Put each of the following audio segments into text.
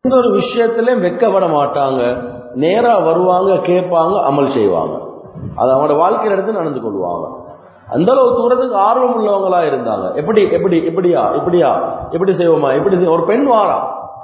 எந்த ஒரு விஷயத்திலையும் வெக்கப்பட மாட்டாங்க நேரா வருவாங்க கேட்பாங்க அமல் செய்வாங்க அது அவங்களோட வாழ்க்கையில எடுத்து நடந்து கொள்வாங்க அந்த அளவு தூரத்துக்கு ஆர்வம் உள்ளவங்களா இருந்தாங்க எப்படி எப்படி இப்படியா இப்படியா இப்படி செய்வோமா இப்படி செய்வோம் ஒரு பெண் வாரா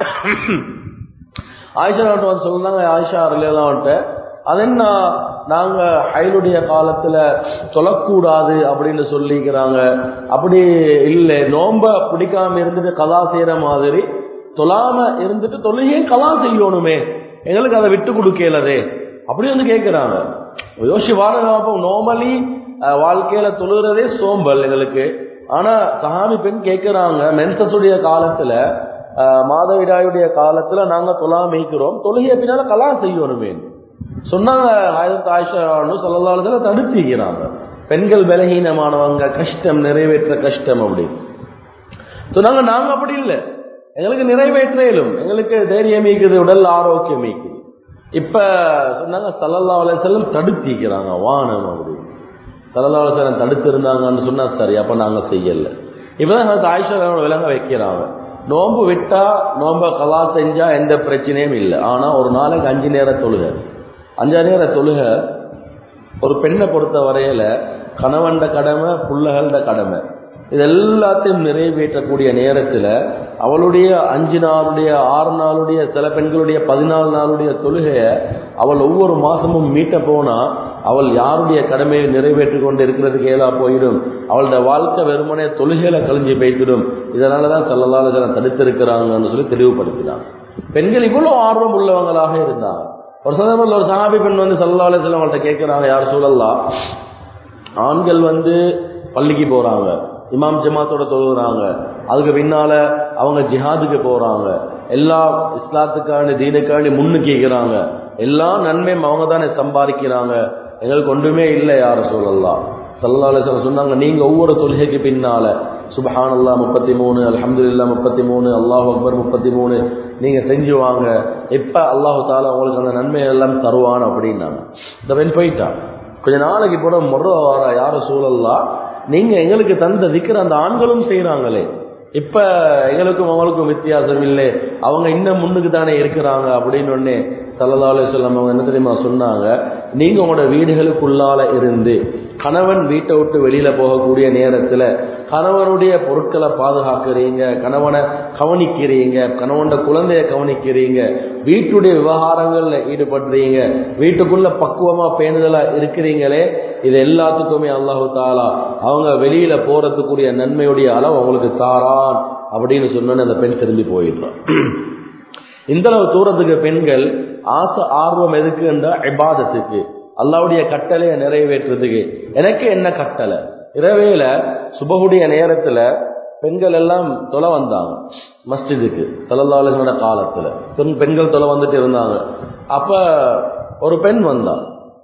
ஆயிஷா வந்து சொல்லுறாங்க ஆயிஷா அருளான்ட்டு அது என்ன நாங்க ஹைலுடைய காலத்துல சொல்லக்கூடாது அப்படின்னு சொல்லிக்கிறாங்க அப்படி இல்லை நோம்ப பிடிக்காம இருந்துட்டு கலா செய்யற மாதிரி தொழாம இருந்துட்டு தொழுகையும் கலா செய்யணுமே எங்களுக்கு அதை விட்டு கொடுக்கலதே அப்படி வந்து கேட்கிறாங்க யோசிச்சு வாருங்க அப்போ நார்மலி வாழ்க்கையில தொழுகிறதே சோம்பல் எங்களுக்கு ஆனா சஹாபி பெண் கேட்கிறாங்க மென்சஸுடைய காலத்துல அஹ், மாதவிடாயுடைய காலத்துல நாங்க தொழா மேய்க்கிறோம் தொழுகைய பின்னால கலா செய்யணுமே சொன்னாங்க ஆயிரத்தி ஆயிஷா சொல்லலாத தடுத்திக்கிறாங்க பெண்கள் பலகீனமானவங்க கஷ்டம் நிறைவேற்ற கஷ்டம் அப்படி சொன்னாங்க நாங்க அப்படி இல்லை எங்களுக்கு நிறைவேற்ற இயலும் எங்களுக்கு தைரியம் மீக்குது உடல் ஆரோக்கியம் மீக்குது இப்ப சொன்னாங்க சல்லல்லா அலையம் தடுத்திக்கிறாங்க வானம் அப்படி சல்லல்லா அலையம் தடுத்து இருந்தாங்கன்னு சொன்னா சரி அப்ப நாங்க செய்யல இப்பதான் எனக்கு ஆயிஷா விலங்க வைக்கிறாங்க நோன்பு விட்டா நோம்ப கலா செஞ்சா எந்த பிரச்சனையும் இல்லை ஆனா ஒரு நாளைக்கு அஞ்சு நேரம் தொழுக அஞ்சு நேர தொழுக ஒரு பெண்ணை பொறுத்த வரையில கணவன்ட கடமை புள்ளகளோட கடமை இது எல்லாத்தையும் நிறைவேற்றக்கூடிய நேரத்துல அவளுடைய அஞ்சு நாளுடைய ஆறு நாளுடைய சில பெண்களுடைய பதினாலு நாளுடைய தொழுகைய அவள் ஒவ்வொரு மாசமும் மீட்ட போனா அவள் யாருடைய கடமையை நிறைவேற்றி கொண்டு இருக்கிறதுக்கு ஏதா போயிடும் அவளோட வாழ்க்கை வெறுமனே தொழுகையில கழிஞ்சு போய்த்திடும் இதனாலதான் சல்லல்லாஹு தடுத்திருக்கிறாங்கன்னு சொல்லி தெளிவுபடுத்தினாங்க பெண்கள் இவ்வளவு ஆர்வம் உள்ளவங்களாக இருந்தாங்க ஒரு சந்தர்ப்பத்தில் ஒரு சஹாபி பெண் வந்து சல்லா அலிஸ்லாம் அவங்கள்ட்ட கேட்கிறாங்க யார் சொல்லலாம் ஆண்கள் வந்து பள்ளிக்கு போறாங்க இமாம் ஜமாத்தோட தொழுகிறாங்க அதுக்கு பின்னால அவங்க ஜிஹாதுக்கு போறாங்க எல்லா இஸ்லாத்துக்காண்டி தீனுக்காண்டி முன்னு கேட்கிறாங்க எல்லா நன்மையும் அவங்க தானே சம்பாதிக்கிறாங்க எங்களுக்கு ஒன்றுமே இல்லை யார சொல்லலாம் சல்லா அலிஸ்லாம் சொன்னாங்க நீங்க ஒவ்வொரு தொழுகைக்கு பின்னால சுபஹான் அல்லா முப்பத்தி மூணு அலமதுல்லா முப்பத்தி மூணு அல்லாஹ் அக்பர் முப்பத்தி மூணு நீங்க செஞ்சு வாங்க எப்ப அல்லாஹு தாலா உங்களுக்கு அந்த நன்மை எல்லாம் தருவான் அப்படின்னாங்க இந்த பெண் போயிட்டா கொஞ்ச நாளைக்கு கூட முறை வர யாரும் சூழல்லாம் நீங்க எங்களுக்கு தந்த திக்கிற அந்த ஆண்களும் செய்யறாங்களே இப்ப எங்களுக்கும் அவங்களுக்கும் வித்தியாசம் இல்லை அவங்க இன்னும் முன்னுக்கு தானே இருக்கிறாங்க அப்படின்னு ஒன்னே சல்லல்லாஹு சொல்லம் அவங்க என்ன தெரியுமா சொன்னாங்க நீங்க உங்களோட வீடுகளுக்குள்ளால இருந்து கணவன் வீட்டை விட்டு வெளியில போகக்கூடிய நேரத்துல கணவனுடைய பொருட்களை பாதுகாக்கிறீங்க கணவனை கவனிக்கிறீங்க கணவனோட குழந்தைய கவனிக்கிறீங்க வீட்டுடைய விவகாரங்கள்ல ஈடுபடுறீங்க வீட்டுக்குள்ள பக்குவமா பேணுதலா இருக்கிறீங்களே இது எல்லாத்துக்குமே அல்லாஹு தாலா அவங்க வெளியில போறதுக்குரிய நன்மையுடைய அளவு அவங்களுக்கு தாரான் அப்படின்னு சொன்னோன்னு அந்த பெண் திரும்பி போயிடுறான் இந்த அளவு தூரத்துக்கு பெண்கள் ஆசை ஆர்வம் எதுக்குன்றா இபாதத்துக்கு அல்லாவுடைய கட்டளையை நிறைவேற்றுறதுக்கு எனக்கு என்ன கட்டளை இரவேல சுபகுடைய நேரத்துல பெண்கள் எல்லாம் தொலை வந்தாங்க மஸ்ஜிதுக்கு சல்லல்லாஹோட காலத்துல பெண் பெண்கள் தொலை வந்துட்டு இருந்தாங்க அப்ப ஒரு பெண் வந்தா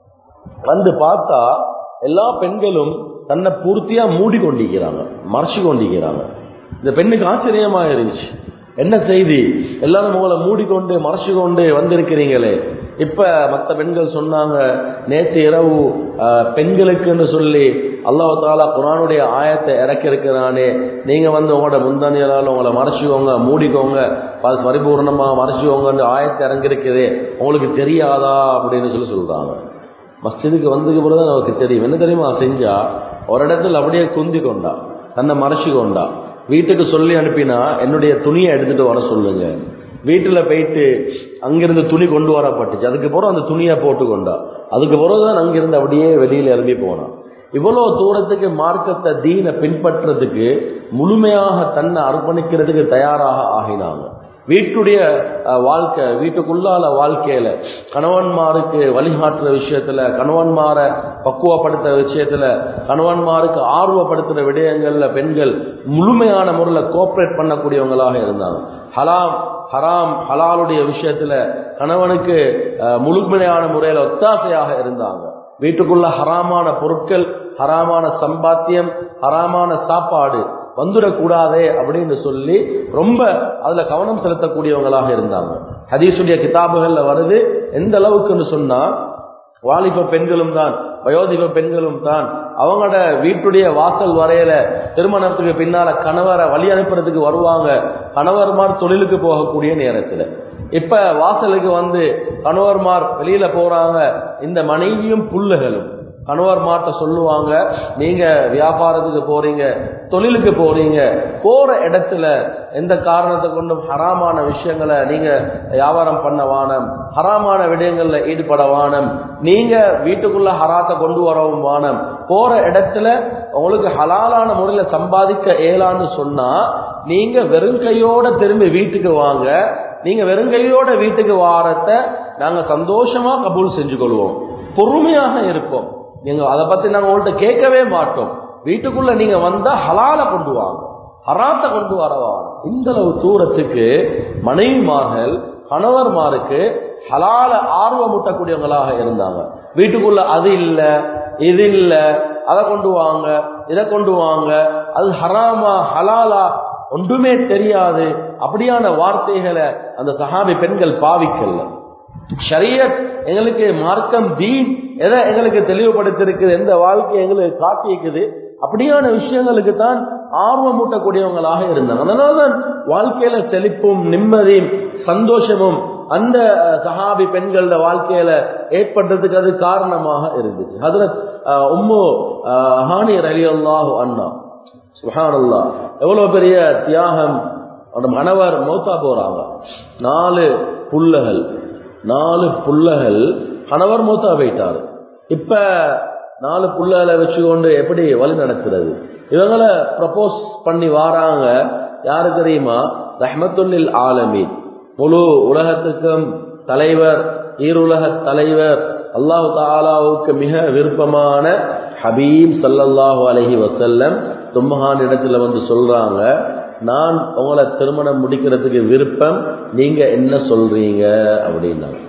வந்து பார்த்தா எல்லா பெண்களும் தன்னை பூர்த்தியா மூடி கொண்டிருக்கிறாங்க மறைச்சு கொண்டிருக்கிறாங்க இந்த பெண்ணுக்கு ஆச்சரியமா இருந்துச்சு என்ன செய்தி எல்லாரும் உங்களை மூடிக்கொண்டு மறைச்சு கொண்டு வந்திருக்கிறீங்களே இப்ப மற்ற பெண்கள் சொன்னாங்க நேற்று இரவு அஹ், பெண்களுக்குன்னு சொல்லி அல்லாஹ் தாலா குரானுடைய ஆயத்தை இறக்கி இருக்கிறானே நீங்க வந்து உங்களோட முந்தானியலால் உங்களை மறைச்சுக்கோங்க மூடிக்கோங்க ப- பரிபூர்ணமா மறைச்சுக்கோங்கன்னு ஆயத்தை இறங்கிருக்குதே உங்களுக்கு தெரியாதா அப்படின்னு சொல்லி சொல்றாங்க மஸ்ஜிதுக்கு வந்ததுக்கு பிறகுதான் நமக்கு தெரியும் என்ன தெரியுமா செஞ்சா ஒரு இடத்துல அப்படியே குந்தி கொண்டா தன்னை மறைச்சு கொண்டா வீட்டுக்கு சொல்லி அனுப்பினா என்னுடைய துணியை எடுத்துட்டு வர சொல்லுங்க வீட்டுல போயிட்டு அங்கிருந்து துணி கொண்டு வரப்பட்டுச்சு அதுக்கு பிறகு அந்த துணியை போட்டு கொண்டா அதுக்கு பிறகுதான் அங்கிருந்து அப்படியே வெளியில இறங்கி போனான் இவ்வளவு தூரத்துக்கு மார்க்கத்தை தீனை பின்பற்றதுக்கு முழுமையாக தன்னை அர்ப்பணிக்கிறதுக்கு தயாராக ஆகினாங்க வீட்டுடைய அஹ், வாழ்க்கை வீட்டுக்குள்ளால வாழ்க்கையில கணவன்மாருக்கு வழிகாட்டுற விஷயத்துல கணவன்மாரை பக்குவப்படுத்துற விஷயத்துல கணவன்மாருக்கு ஆர்வப்படுத்துற விடயங்கள்ல பெண்கள் முழுமையான முறையில் கோஆப்ரேட் பண்ணக்கூடியவங்களாக இருந்தாங்க ஹலாம் ஹராம் ஹலாலுடைய விஷயத்துல கணவனுக்கு அஹ், முழுமையான முறையில் ஒத்தாசையாக இருந்தாங்க வீட்டுக்குள்ள ஹராமான பொருட்கள் ஹராமான சம்பாத்தியம் ஹராமான சாப்பாடு வந்துடக்கூடாதே அப்படின்னு சொல்லி ரொம்ப அதுல கவனம் செலுத்தக்கூடியவங்களாக இருந்தாங்க ஹதீஸுடைய கிதாபுகள்ல வருது எந்த அளவுக்குன்னு சொன்னா வாலிப பெண்களும் தான் வயோதிப பெண்களும் தான் அவங்களோட வீட்டுடைய வாசல் வரையில திருமணத்துக்கு பின்னால கணவரை வழி அனுப்புறதுக்கு வருவாங்க கணவர்மார் தொழிலுக்கு போகக்கூடிய நேரத்துல இப்ப வாசலுக்கு வந்து கணவர்மார் வெளியில போறாங்க இந்த மனைவியும் புல்லுகளும் கணவர்மார்ட்ட சொல்லுவாங்க நீங்க வியாபாரத்துக்கு போறீங்க தொழிலுக்கு போறீங்க போற இடத்துல எந்த காரணத்தை கொண்டும் ஹராமான விஷயங்களை நீங்க வியாபாரம் பண்ண வானம் ஹராமான விடயங்கள்ல ஈடுபட வானம் நீங்க வீட்டுக்குள்ள ஹராத்தை கொண்டு வரவும் வானம் போற இடத்துல உங்களுக்கு ஹலாலான முறையில சம்பாதிக்க இயலான்னு சொன்னா நீங்க வெறும் கையோட திரும்பி வீட்டுக்கு வாங்க நீங்க வெறும் கையோட வீட்டுக்கு வாரத்தை நாங்க சந்தோஷமா கபூல் செஞ்சு கொள்வோம் பொறுமையாக இருப்போம் நீங்க அதை பத்தி நாங்க உங்கள்ட்ட கேட்கவே மாட்டோம் வீட்டுக்குள்ள நீங்க வந்தா ஹலால கொண்டு வாங்க ஹராத்த கொண்டு வரவா இந்த அளவு தூரத்துக்கு மனைவிமார்கள் கணவர்மாருக்கு ஹலால ஆர்வமூட்டக்கூடியவங்களாக இருந்தாங்க வீட்டுக்குள்ள அது இல்ல இது இல்ல அதை கொண்டு வாங்க இதை கொண்டு வாங்க அது ஹராமா ஹலாலா ஒன்றுமே தெரியாது அப்படியான வார்த்தைகளை அந்த சஹாபி பெண்கள் பாவிக்கல ஷரியத் எங்களுக்கு மார்க்கம் தீன் எதை எங்களுக்கு தெளிவுபடுத்திருக்குது எந்த வாழ்க்கை எங்களுக்கு காட்டியிருக்குது அப்படியான விஷயங்களுக்கு தான் ஆர்வமூட்டக்கூடியவங்களாக இருந்தாங்க அதனால்தான் வாழ்க்கையில செழிப்பும் நிம்மதியும் சந்தோஷமும் அந்த சஹாபி பெண்களோட வாழ்க்கையில ஏற்பட்டதுக்கு அது காரணமாக இருந்துச்சு ஹதரத் உம்மு ஹானியர் அலி அல்லாஹு அண்ணா சுஹானல்லா எவ்வளவு பெரிய தியாகம் அந்த மணவர் மௌத்தா போறாங்க நாலு புல்லகள் நாலு புல்லகள் கணவர் மூத்தா போயிட்டாரு இப்ப நாலு புள்ளகளை வச்சுக்கொண்டு எப்படி வழி நடக்கிறது இவங்களை ப்ரப்போஸ் பண்ணி வாராங்க யாரு தெரியுமா ரஹமத்துல்லில் ஆலமீன் முழு உலகத்துக்கும் தலைவர் ஈருலக தலைவர் அல்லாஹு தாலாவுக்கு மிக விருப்பமான ஹபீப் சல்லல்லாஹு அலஹி வசல்லம் தும்மஹான் இடத்துல வந்து சொல்றாங்க நான் உங்களை திருமணம் முடிக்கிறதுக்கு விருப்பம் நீங்க என்ன சொல்றீங்க அப்படின்னாங்க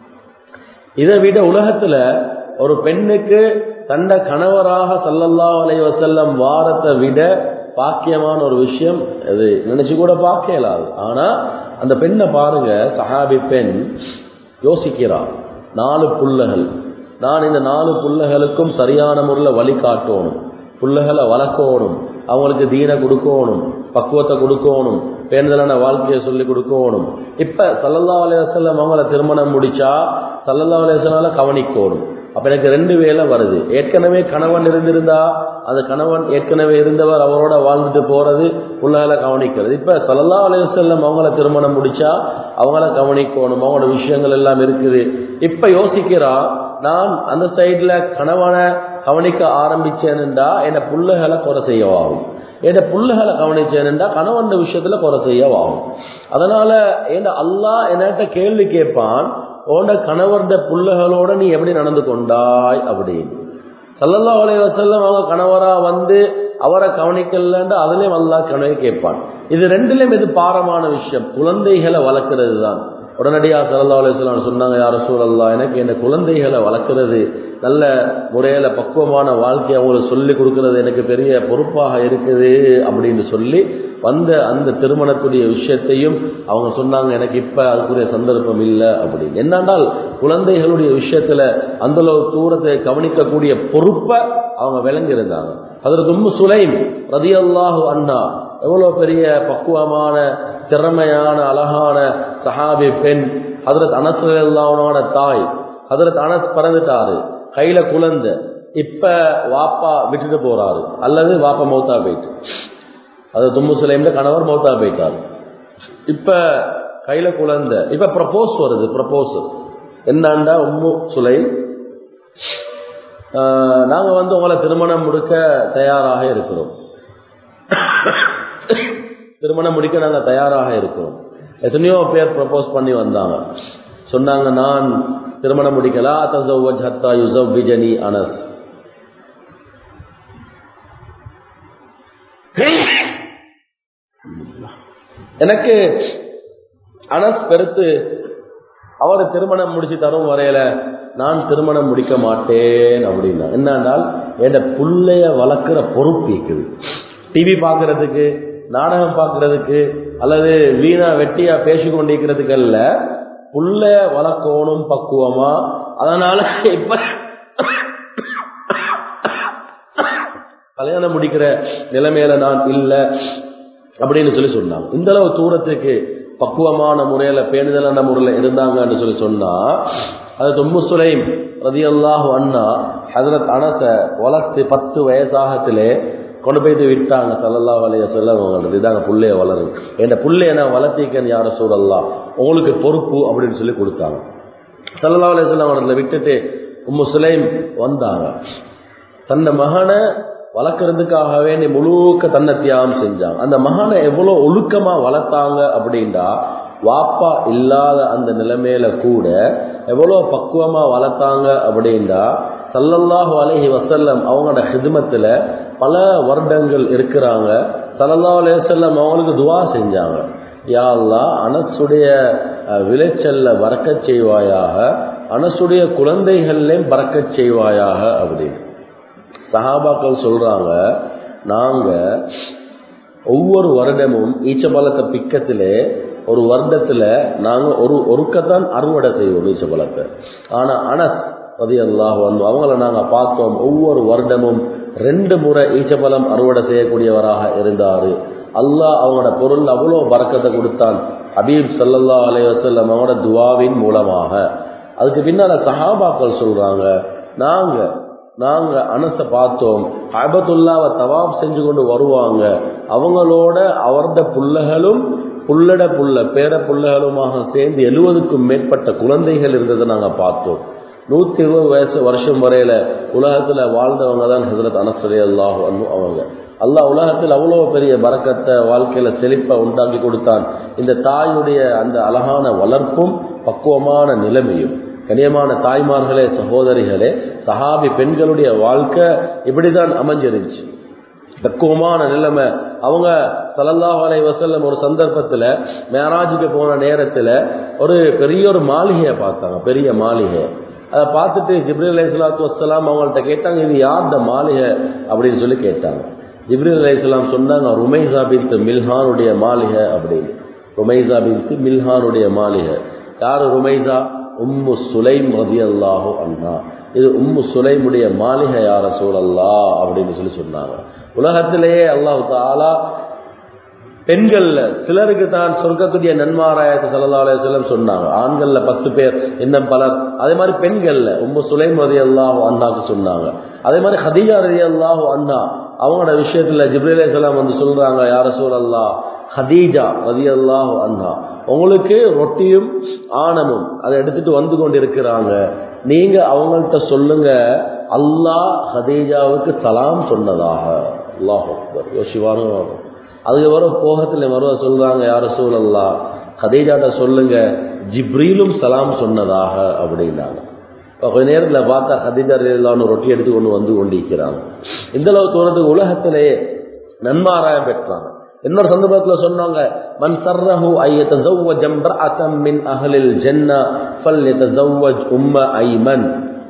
இதை விட உலகத்துல ஒரு பெண்ணுக்கு தண்ட கணவராக சல்லல்லா அலை வசல்லம் வாரத்தை விட பாக்கியமான ஒரு விஷயம் அது நினைச்சு கூட பார்க்க இயலாது ஆனா அந்த பெண்ணை பாருங்க சஹாபி பெண் யோசிக்கிறார் நாலு புள்ளகள் நான் இந்த நாலு புள்ளகளுக்கும் சரியான முறையில் வழிகாட்டணும் புள்ளகளை வளர்க்கணும் அவங்களுக்கு தீனை கொடுக்கணும் பக்குவத்தை கொடுக்கணும் பேர்தலான வாழ்க்கையை சொல்லி கொடுக்கணும் இப்ப சல்லல்லா அலையம் அவங்கள திருமணம் முடிச்சா சல்லல்லா அலையனால கவனிக்கணும் அப்ப எனக்கு ரெண்டு வேலை வருது ஏற்கனவே கணவன் இருந்திருந்தா அந்த கணவன் ஏற்கனவே இருந்தவர் அவரோட வாழ்ந்துட்டு போறது உள்ளால கவனிக்கிறது இப்ப சல்லல்லா அலையம் அவங்கள திருமணம் முடிச்சா அவங்கள கவனிக்கணும் அவங்களோட விஷயங்கள் எல்லாம் இருக்குது இப்ப யோசிக்கிறா நான் அந்த சைட்ல கணவனை கவனிக்க ஆரம்பிச்சேன்டா என்ன புள்ளைகளை குறை செய்யவாகும் என் புள்ளைகளை கவனிச்சேன்டா கணவன் விஷயத்துல குறை செய்யவாகும் அதனால என் அல்லா என்கிட்ட கேள்வி கேட்பான் உன்னோட கணவர்ட புள்ளைகளோட நீ எப்படி நடந்து கொண்டாய் அப்படின்னு சல்லல்லா அலைய வசல்லம் அவங்க கணவரா வந்து அவரை கவனிக்கலன்ற அதுலயும் அல்லா கனவை கேட்பான் இது ரெண்டுலயும் இது பாரமான விஷயம் குழந்தைகளை வளர்க்கறது தான் உடனடியாக சல்லா அலுவலாம் சொன்னாங்க யார சூழல்லா எனக்கு என்ன குழந்தைகளை வளர்க்கறது நல்ல முறையில பக்குவமான வாழ்க்கையை அவங்களுக்கு சொல்லி கொடுக்கறது எனக்கு பெரிய பொறுப்பாக இருக்குது அப்படின்னு சொல்லி வந்த அந்த திருமணத்துடைய விஷயத்தையும் அவங்க சொன்னாங்க எனக்கு இப்ப அதுக்குரிய சந்தர்ப்பம் இல்லை அப்படின்னு என்னென்றால் குழந்தைகளுடைய விஷயத்துல அந்த அளவு தூரத்தை கவனிக்கக்கூடிய பொறுப்பை அவங்க விளங்கியிருந்தாங்க அதற்கு உம்மு சுலைம் ரதியல்லாஹு அண்ணா எவ்வளவு பெரிய பக்குவமான திறமையான அழகான சஹாபி பெண் ஹதரத் அனஸ் அல்லாவோட தாய் ஹதரத் அனஸ் பறந்துட்டாரு கையில குழந்தை இப்ப வாப்பா விட்டுட்டு போறாரு அல்லது வாப்பா மௌத்தா போயிட்டு அது தும்மு சுலைம்ல கணவர் மௌத்தா போயிட்டாரு இப்ப கையில குழந்தை இப்ப ப்ரப்போஸ் வருது ப்ரப்போஸ் என்னண்டா உம்மு சுலைம் நாங்க வந்து உங்களை திருமணம் முடிக்க தயாராக இருக்கிறோம் திருமணம் முடிக்க நாங்க தயாராக இருக்கிறோம் எத்தனையோ பேர் ப்ரப்போஸ் பண்ணி வந்தாங்க சொன்னாங்க நான் திருமணம் முடிக்கலா தசவ் ஹத்தா யுசவ் விஜனி அனஸ் எனக்கு அனஸ் பெருத்து அவர் திருமணம் முடிச்சு தரும் வரையில நான் திருமணம் முடிக்க மாட்டேன் அப்படின்னா என்னன்னால் என் புள்ளைய வளர்க்குற பொறுப்பு இருக்குது டிவி பார்க்கறதுக்கு நாடகம் பார்க்கறதுக்கு அல்லது வீணா வெட்டியா பேசி கொண்டிருக்கிறதுக்கு அல்ல புள்ள வளர்க்கணும் பக்குவமா அதனால இப்ப கல்யாணம் முடிக்கிற நிலைமையில நான் இல்லை அப்படின்னு சொல்லி சொன்னாங்க இந்த அளவு தூரத்துக்கு பக்குவமான முறையில பேணுதலான முறையில் இருந்தாங்கன்னு சொல்லி சொன்னா அது தொம்மு சுலைம் ரதியல்லாஹு அண்ணா ஹசரத் அனச வளர்த்து பத்து வயசாகத்திலே கொண்டு போயிட்டு விட்டாங்க சல்லல்லா வலைய சொல்ல இதாங்க புள்ளைய வளரு என் புள்ளைய நான் வளர்த்திக்கன்னு யார சூழல்லாம் உங்களுக்கு பொறுப்பு அப்படின்னு சொல்லி கொடுத்தாங்க சல்லல்லா வலைய சொல்ல அவங்களை விட்டுட்டு உம்மு சுலைம் வந்தாங்க தன்னை மகனை வளர்க்கறதுக்காக வேண்டி முழுக்க தன்னை தியாகம் செஞ்சாங்க அந்த மகனை எவ்வளோ ஒழுக்கமா வளர்த்தாங்க அப்படின்னா வாப்பா இல்லாத அந்த நிலைமையில கூட எவ்வளோ பக்குவமா வளர்த்தாங்க அப்படின்னா சல்லல்லாஹு அலைஹி வசல்லம் அவங்களோட ஹிதமத்துல பல வருடங்கள் இருக்கிறாங்க சல்லல்லாஹு அலைஹி வஸல்லம் அவங்களுக்கு துவா செஞ்சாங்க யா அல்லாஹ் அனசுடைய அஹ், விளைச்சல்ல பறக்கச் செய்வாயாக அனசுடைய குழந்தைகள்லையும் பறக்கச் செய்வாயாக அப்படின்னு சஹாபாக்கள் சொல்றாங்க நாங்க ஒவ்வொரு வருடமும் ஈச்சபலத்தை பிக்கத்திலே ஒரு வருடத்துல நாங்க ஒரு ஒருக்கத்தான் அறுவடை செய்வோம் ஈச்சபலத்தை ஆனா அனஸ் ரதி அல்லாஹ் வந்து அவங்கள நாங்க பார்த்தோம் ஒவ்வொரு வருடமும் ரெண்டு முறை ஈச்சபலம் அறுவடை செய்யக்கூடியவராக இருந்தாரு அல்லாஹ் அவங்களோட பொருள் அவ்வளோ பறக்கத்தை கொடுத்தான் ஹபீப் ஸல்லல்லாஹு அலைஹி வஸல்லம் அவங்களோட துவாவின் மூலமாக அதுக்கு பின்னால சஹாபாக்கள் சொல்றாங்க நாங்க நாங்க அனச பார்த்தோம் அபத்துல்லாவை தவாப் செஞ்சு கொண்டு வருவாங்க அவங்களோட அவரது புள்ளகளும் புள்ளட புள்ள பேர புள்ளகளுமாக சேர்ந்து எழுவதுக்கும் மேற்பட்ட குழந்தைகள் இருந்ததை நாங்க பார்த்தோம் நூத்தி இருபது வயசு வருஷம் வரையில உலகத்துல வாழ்ந்தவங்க தான் ஹசரத் அனசரி அல்லாஹ் அவங்க அல்லாஹ் உலகத்தில் அவ்வளோ பெரிய பறக்கத்தை வாழ்க்கையில செழிப்பை உண்டாக்கி கொடுத்தான் இந்த தாயுடைய அந்த அழகான வளர்ப்பும் பக்குவமான நிலைமையும் கனியமான தாய்மார்களே சகோதரிகளே சஹாபி பெண்களுடைய வாழ்க்கை இப்படிதான் அமைஞ்சிருந்துச்சு பக்குவமான நிலைமை அவங்க சல்லல்லாஹு அலைஹி வஸல்லம் ஒரு சந்தர்ப்பத்துல மேராஜுக்கு போன நேரத்துல ஒரு பெரிய ஒரு மாளிகையை பார்த்தாங்க பெரிய மாளிகை அதை பார்த்துட்டு ஜிப்ரீல் அலைஹி ஸலாத்து வஸ்ஸலாம் அவங்கள்ட்ட கேட்டாங்க இது யார் இந்த மாளிகை அப்படின்னு சொல்லி கேட்டாங்க ஜிப்ரீல் அலைஹிஸ்ஸலாம் சொன்னாங்க ருமைசா பின்த் மில்ஹானுடைய மாளிகை அப்படின்னு ருமைசா பின்த் மில்ஹானுடைய மாளிகை யார் ருமைசா உம்மு சுலைம் ரதியல்லாஹு அண்ணா இது உம்மு சுலைமுடைய மாளிகை யார சூழல்லா அப்படின்னு சொல்லி சொன்னாங்க உலகத்திலேயே அல்லாஹு தாலா பெண்கள்ல சிலருக்கு தான் சொர்க்கத்துடைய நன்மாராயத்தை சல்லா அலையம் சொன்னாங்க ஆண்கள்ல பத்து பேர் இன்னும் பலர் அதே மாதிரி பெண்கள்ல உம்மு சுலைம் ரதி அல்லாஹு அண்ணாக்கு சொன்னாங்க அதே மாதிரி ஹதீஜா ரதி அல்லாஹு அண்ணா அவங்களோட விஷயத்துல ஜிப்ரேல் அலைஹிஸ்ஸலாம் வந்து சொல்றாங்க யார சூழல்லா ஹதீஜா ரதி அல்லாஹு அண்ணா உங்களுக்கு ரொட்டியும் ஆணமும் அதை எடுத்துட்டு வந்து கொண்டிருக்கிறாங்க நீங்க அவங்கள்ட்ட சொல்லுங்க அல்லாஹ் ஹதீஜாவுக்கு சலாம் சொன்னதாக அல்லாஹ் அக்பர் யோசிவானும் அதுக்கு வர போகத்துல மறுவ சொல்றாங்க யார சூழல்லா ஹதீஜாட்ட சொல்லுங்க ஜிப்ரீலும் சலாம் சொன்னதாக அப்படின்னாங்க அப்ப கொஞ்ச நேரத்தில் பார்த்தா ஹதீஜா ரலியல்லாஹு ரொட்டி எடுத்து கொண்டு வந்து கொண்டிருக்கிறாங்க இந்த அளவு தூரத்துக்கு உலகத்திலேயே நன்மாராயம் பெற்றாங்க இன்னொரு சந்தர்ப்பத்தில் சொன்னாங்க மன் சர்ரஹு ஐயத்தஸவ்வஜ இம்ரஅத்தன் மின் அஹ்லில் ஜன்னah ஃபல்யதஸவ்வஜ் உம்ம ஐமன்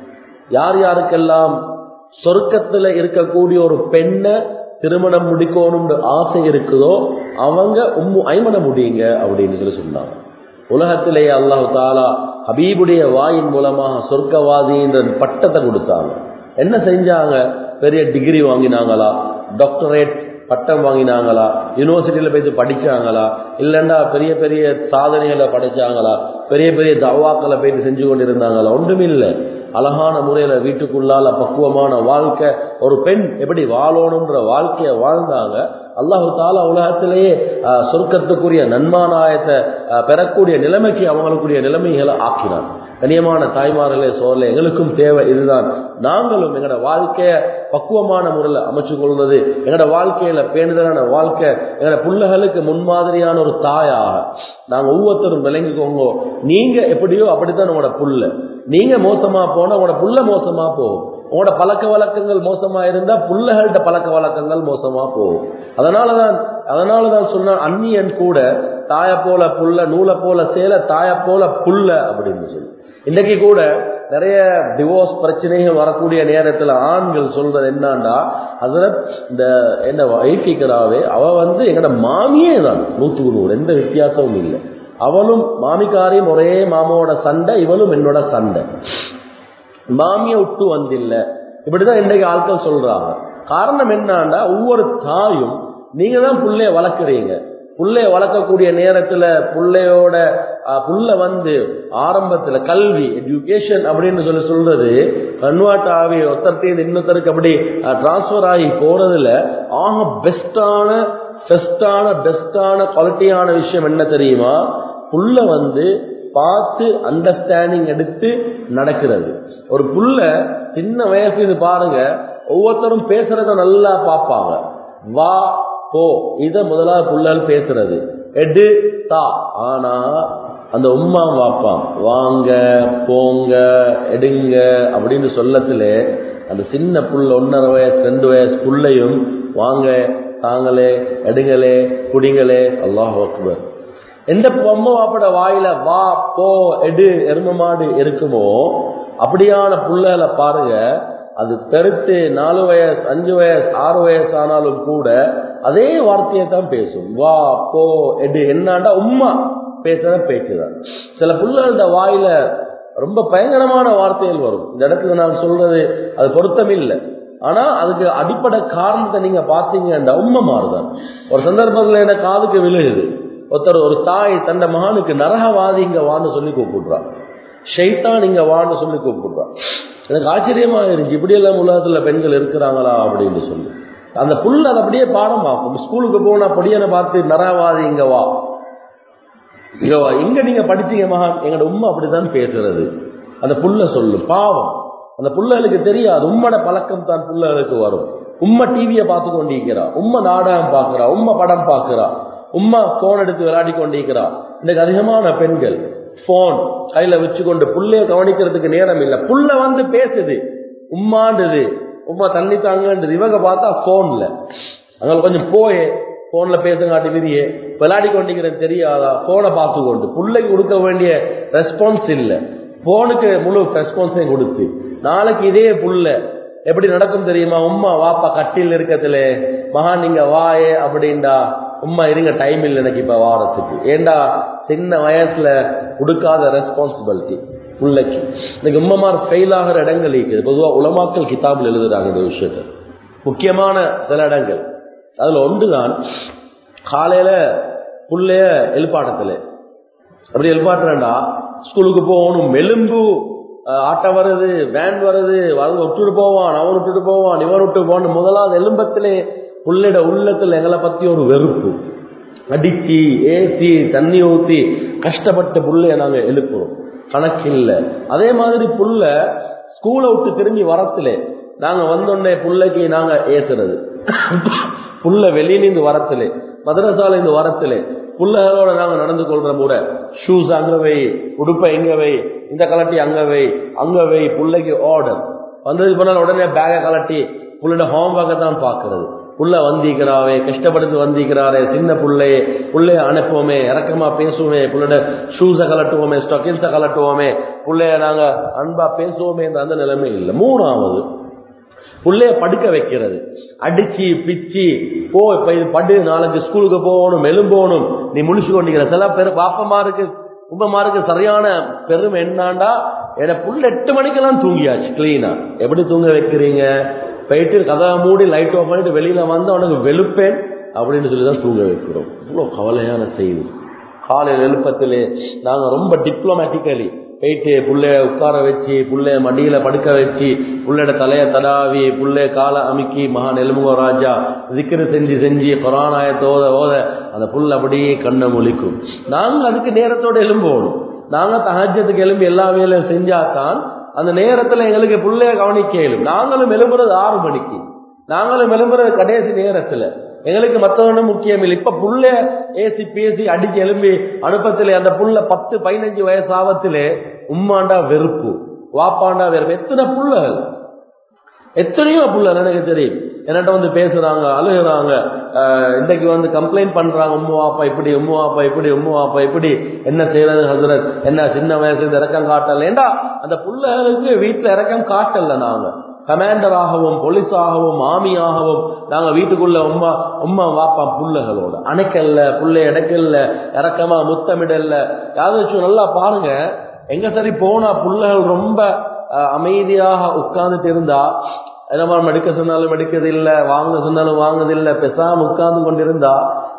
யார் யாருக்கெல்லாம் சொர்க்கத்துல இருக்கக்கூடிய ஒரு பெண்ணை திருமணம் முடிக்கணும்னு ஆசை இருக்குதோ அவங்க உம்மு ஐமன முடியுங்க அப்படின்னு சொல்லி சொன்னாங்க உலகத்திலேயே அல்லாஹு தாலா ஹபீபுடைய வாயின் மூலமாக சொர்க்கவாதின்ற பட்டத்தை கொடுத்தாங்க என்ன செஞ்சாங்க பெரிய டிகிரி வாங்கினாங்களா டாக்டரேட் பட்டம் வாங்கினாங்களா யூனிவர்சிட்டியில் போய் படிச்சாங்களா இல்லைன்னா பெரிய பெரிய சாதனைகளை படைச்சாங்களா பெரிய பெரிய தவாக்களை போயிட்டு செஞ்சு கொண்டு இருந்தாங்களா ஒன்றும் இல்லை அழகான முறையில வீட்டுக்குள்ளால பக்குவமான வாழ்க்கை ஒரு பெண் எப்படி வாழணுன்ற வாழ்க்கையை வாழ்ந்தாங்க அல்லாஹு தாலா உலகத்திலேயே ஆஹ், சொர்க்கத்துக்குரிய நன்மானாயத்தை ஆஹ், பெறக்கூடிய நிலைமைக்கு அவங்களுக்குரிய நிலைமைகளை ஆக்கினான் கனியமான தாய்மார்களே சோழல எங்களுக்கும் தேவை இதுதான் நாங்களும் எங்களோட வாழ்க்கைய பக்குவமான முறையில் அமைச்சு கொள்வது எங்களோட வாழ்க்கையில பேணுதலான வாழ்க்கை எங்களோட பிள்ளைகளுக்கு முன்மாதிரியான ஒரு தாயாக நாங்க ஒவ்வொருத்தரும் விளங்கிக்கோங்க நீங்க எப்படியோ அப்படித்தான் உங்களோட புள்ள நீங்க மோசமா போனா உங்களோட புள்ள மோசமா போகும் உங்களோட பழக்க வழக்கங்கள் மோசமா இருந்தா புள்ளைகள்கிட்ட பழக்க வழக்கங்கள் மோசமா போகும் அதனாலதான் அதனாலதான் சொன்ன அந்நியன் கூட தாய போல புள்ள நூலை போல சேல தாய போல புள்ள அப்படின்னு சொல்லி இன்னைக்கு கூட நிறைய டிவோர்ஸ் பிரச்சனைகள் வரக்கூடிய நேரத்துல ஆண்கள் சொல்றது என்னன்னா அதுல இந்த என்ன வைஃபிக்கிறாவே அவ வந்து எங்கட மாமியே தான் நூத்துக்கு நூறு எந்த வித்தியாசமும் இல்லை அவளும் மாமிக்காரையும் ஒரே மாமாவோட சண்டை இவளும் என்னோட சண்டை மாமிய விட்டு வந்தில்ல இப்படிதான் இன்றைக்கு ஆட்கள் சொல்றாங்க காரணம் என்னன்னா ஒவ்வொரு தாயும் நீங்க தான் புள்ளைய வளர்க்குறீங்க புள்ளைய வளர்க்கக்கூடிய நேரத்துல புள்ளையோட அஹ், புள்ள வந்து ஆரம்பத்துல கல்வி எஜுகேஷன் அப்படின்னு சொல்லி சொல்றது கன்வெர்ட் ஆகி ஒருத்தர்த்தேந்து இன்னொருத்தருக்கு அப்படி டிரான்ஸ்ஃபர் ஆகி போறதுல ஆக பெஸ்டான பெஸ்டான பெஸ்டான குவாலிட்டியான விஷயம் என்ன தெரியுமா புள்ள வந்து பார்த்து அண்டர்ஸ்டாண்டிங் எடுத்து நடக்கிறது ஒரு புள்ள சின்ன வயசு இது பாருங்க ஒவ்வொருத்தரும் பேசுறத நல்லா பார்ப்பாங்க வா போ இத முதலாவது புள்ளல் பேசுறது எடு தா ஆனா அந்த உம்மா வாப்பான் வாங்க போங்க எடுங்க அப்படின்னு சொல்லத்துல அந்த சின்ன புள்ள ஒன்னரை வயசு ரெண்டு வயசு புள்ளையும் வாங்க தாங்களே எடுங்களே குடிங்களே அல்லாஹ் அக்பர் எந்த பொம்மை வாப்பட வாயில வா போ எடு எரும மாடு இருக்குமோ அப்படியான புள்ளல பாருங்க அது பெருத்து நாலு வயசு அஞ்சு வயசு ஆறு வயசு ஆனாலும் கூட அதே வார்த்தையை தான் பேசும் வா போ எடு என்னாண்டா உம்மா பேசுற பேச்சுதான் சில புள்ளகளோட வாயில ரொம்ப பயங்கரமான வார்த்தைகள் வரும் இந்த இடத்துல நான் சொல்றது அது பொருத்தம் இல்லை ஆனா அதுக்கு அடிப்படை காரணத்தை நீங்க பாத்தீங்கன்னா உண்மை மாறுதான் ஒரு சந்தர்ப்பத்துல என்ன காதுக்கு விழுகுது ஒருத்தர் ஒரு தாய் தந்த மகனுக்கு நரகவாதி இங்க வான்னு சொல்லி கூப்பிடுறா ஷைத்தான் இங்க வான்னு சொல்லி கூப்பிடுறா எனக்கு ஆச்சரியமா இருந்துச்சு இப்படி எல்லாம் உலகத்துல பெண்கள் இருக்கிறாங்களா அப்படின்னு சொல்லி அந்த புல் அதை அப்படியே பாடமாக்கும் ஸ்கூலுக்கு போனா பொடியனை பார்த்து நரகவாதி இங்க வா இங்க வா. எங்க நீங்க படிச்சீங்க மகான் எங்களோட உண்மை அப்படித்தான் பேசுறது அந்த புல்ல சொல்லு பாவம் அந்த புள்ளகளுக்கு தெரியாது உம்மட பழக்கம் தான் புள்ளகளுக்கு வரும் உம்மை டிவியை பார்த்து கொண்டிருக்கிறா உம்மை நாடகம் பார்க்கிறா உம்மை படம் பார்க்கிறா உம்மா போன் எடுத்து விளையாடி கொண்டிருக்கிறா இன்னைக்கு அதிகமான பெண்கள் போன் கையில வச்சு கொண்டு புள்ளைய கவனிக்கிறதுக்கு நேரம் இல்லை புள்ள வந்து பேசுது உம்மாண்டுது உம்மா தண்ணி தாங்கன்றது இவங்க பார்த்தா போன்ல அங்க கொஞ்சம் போயே போன்ல பேசுங்காட்டி விதியே விளையாடி கொண்டிருக்கிறேன் தெரியாதா போனை பார்த்து கொண்டு பிள்ளைக்கு கொடுக்க வேண்டிய ரெஸ்பான்ஸ் இல்லை போனுக்கு முழு ரெஸ்பான்ஸையும் கொடுத்து நாளைக்கு இதே புள்ள எப்படி நடக்கும் தெரியுமா உம்மா வாப்பா கட்டில் இருக்கத்துல மகா நீங்க வாயே அப்படின்டா உம்மா இருங்க டைம் இல்லை எனக்கு இப்ப வாரத்துக்கு ஏண்டா சின்ன வயசுல கொடுக்காத ரெஸ்பான்சிபிலிட்டி பிள்ளைக்கு இன்னைக்கு உம்மமார் ஃபெயில் ஆகிற இடங்கள் இருக்குது பொதுவாக உலமாக்கல் கிதாபில் எழுதுறாங்க இந்த விஷயத்தை முக்கியமான சில இடங்கள் அதுல ஒன்றுதான் காலையில புள்ளைய எழுப்பாட்டத்துல அப்படி எழுப்பாட்டுறேன்டா ஸ்கூலுக்கு போகணும் மெலும்பு அஹ், ஆட்டோ வருது வேன் வருது வந்து விட்டுட்டு போவான் அவன் விட்டுட்டு போவான் இவன் விட்டு போவான் முதலாவது எலும்பத்திலே புள்ளைட உள்ளத்துல எங்களை பத்தி ஒரு வெறுப்பு அடிச்சு ஏசி தண்ணி ஊத்தி கஷ்டப்பட்ட புள்ளைய நாங்க எழுப்புறோம் கணக்கில்லை அதே மாதிரி புள்ள ஸ்கூலை விட்டு திரும்பி வரத்துல நாங்க வந்தோடனே புள்ளைக்கு நாங்க ஏசுறது புள்ள வெளியிலிருந்து வரத்திலே மதரசால இருந்து வரத்திலே புள்ளகளோட நாங்க நடந்து கொள்ற முறை ஷூஸ் அங்க வை உடுப்பை எங்க வை இந்த கலட்டி அங்க வை அங்க வை புள்ளைக்கு ஆர்டர் வந்ததுக்கு பின்னால் உடனே பேகை கலட்டி புள்ளோட ஹோம்ஒர்க்கை தான் பாக்குறது புள்ள வந்திக்கிறாவே கஷ்டப்படுத்து வந்திக்கிறாரே சின்ன புள்ளையே புள்ளைய அனுப்புவோமே இறக்கமா பேசுவோமே புள்ளோட ஷூஸை கலட்டுவோமே ஸ்டொக்கின்ஸை கலட்டுவோமே புள்ளைய நாங்க அன்பா பேசுவோமே அந்த நிலைமை இல்லை மூணாவது புள்ளைய படுக்க வைக்கிறது அடிச்சு பிச்சு போ இப்ப இது படு நாளைக்கு ஸ்கூலுக்கு போகணும் எலும்போகணும் நீ முழிச்சு கொண்டிருக்கிற சில பேர் பாப்பமாருக்கு உப்பமாருக்கு சரியான பெருமை என்னாண்டா என புள்ள எட்டு மணிக்கெல்லாம் தூங்கியாச்சு கிளீனா எப்படி தூங்க வைக்கிறீங்க போயிட்டு கதவை மூடி லைட் ஆஃப் பண்ணிட்டு வெளியில வந்து அவனுக்கு வெளுப்பேன் அப்படின்னு சொல்லி தான் தூங்க வைக்கிறோம் இவ்வளோ கவலையான செய்தி காலையில் எழுப்பத்திலே நாங்க ரொம்ப டிப்ளமேட்டிக்கலி போயிட்டு புள்ளைய உட்கார வச்சு புள்ளைய மடியில படுக்க வச்சு புள்ளையோட தலைய தடாவி புள்ளைய காலை அமுக்கி மகான் எலும்புகோ ராஜா திக்கிரு செஞ்சு செஞ்சு கொரோனாயத்தை ஓத ஓத அந்த புல் அப்படியே கண்ணை முழிக்கும் நாங்க அதுக்கு நேரத்தோட எலும்போணும் நாங்க தகஜத்துக்கு எலும்பி எல்லா வேலையும் செஞ்சாதான் அந்த நேரத்துல எங்களுக்கு புள்ளைய கவனிக்க இயலும் நாங்களும் எழும்புறது ஆறு மணிக்கு நாங்களும் எழும்புறது கடைசி நேரத்துல எங்களுக்கு மற்றவனும் முக்கியம் இல்லை இப்ப புள்ள ஏசி பேசி அடிச்சு எலும்பி அனுப்பத்திலே அந்த புள்ள பத்து பதினஞ்சு வயசு ஆபத்திலே உம்மாண்டா வெறுப்பு வாப்பாண்டா வெறுப்பு எத்தனை புள்ளகள் எத்தனையோ புள்ள எனக்கு தெரியும் என்கிட்ட வந்து பேசுறாங்க அழுகுறாங்க ஆஹ் இன்னைக்கு வந்து கம்ப்ளைண்ட் பண்றாங்க உம்மு வாப்பா இப்படி உம்மு வாப்பா இப்படி உம்மு வாப்பா இப்படி என்ன செய்யறது ஹசரத் என்ன சின்ன வயசுல இருந்து இறக்கம் காட்டல ஏண்டா அந்த புள்ளகளுக்கு வீட்டுல இறக்கம் காட்டல நாங்க கமாண்டராகவும் போலீஸாகவும் ஆமியாகவும் நாங்க வீட்டுக்குள்ள உம்மா உம்மா வாப்பா புள்ளகளோட அணைக்கல்ல புள்ளை இடக்கல்ல இறக்கமா முத்தமிடல்ல யாராச்சும் நல்லா பாருங்க எங்க சரி போனா புள்ளகள் ரொம்ப அஹ், அமைதியாக உட்கார்ந்துட்டு இருந்தா நம்ம எடுக்க சொன்னாலும் எடுக்கிறது இல்ல வாங்க சொன்னாலும் வாங்குறது இல்ல பெசாம உட்கார்ந்து கொண்டிருந்தா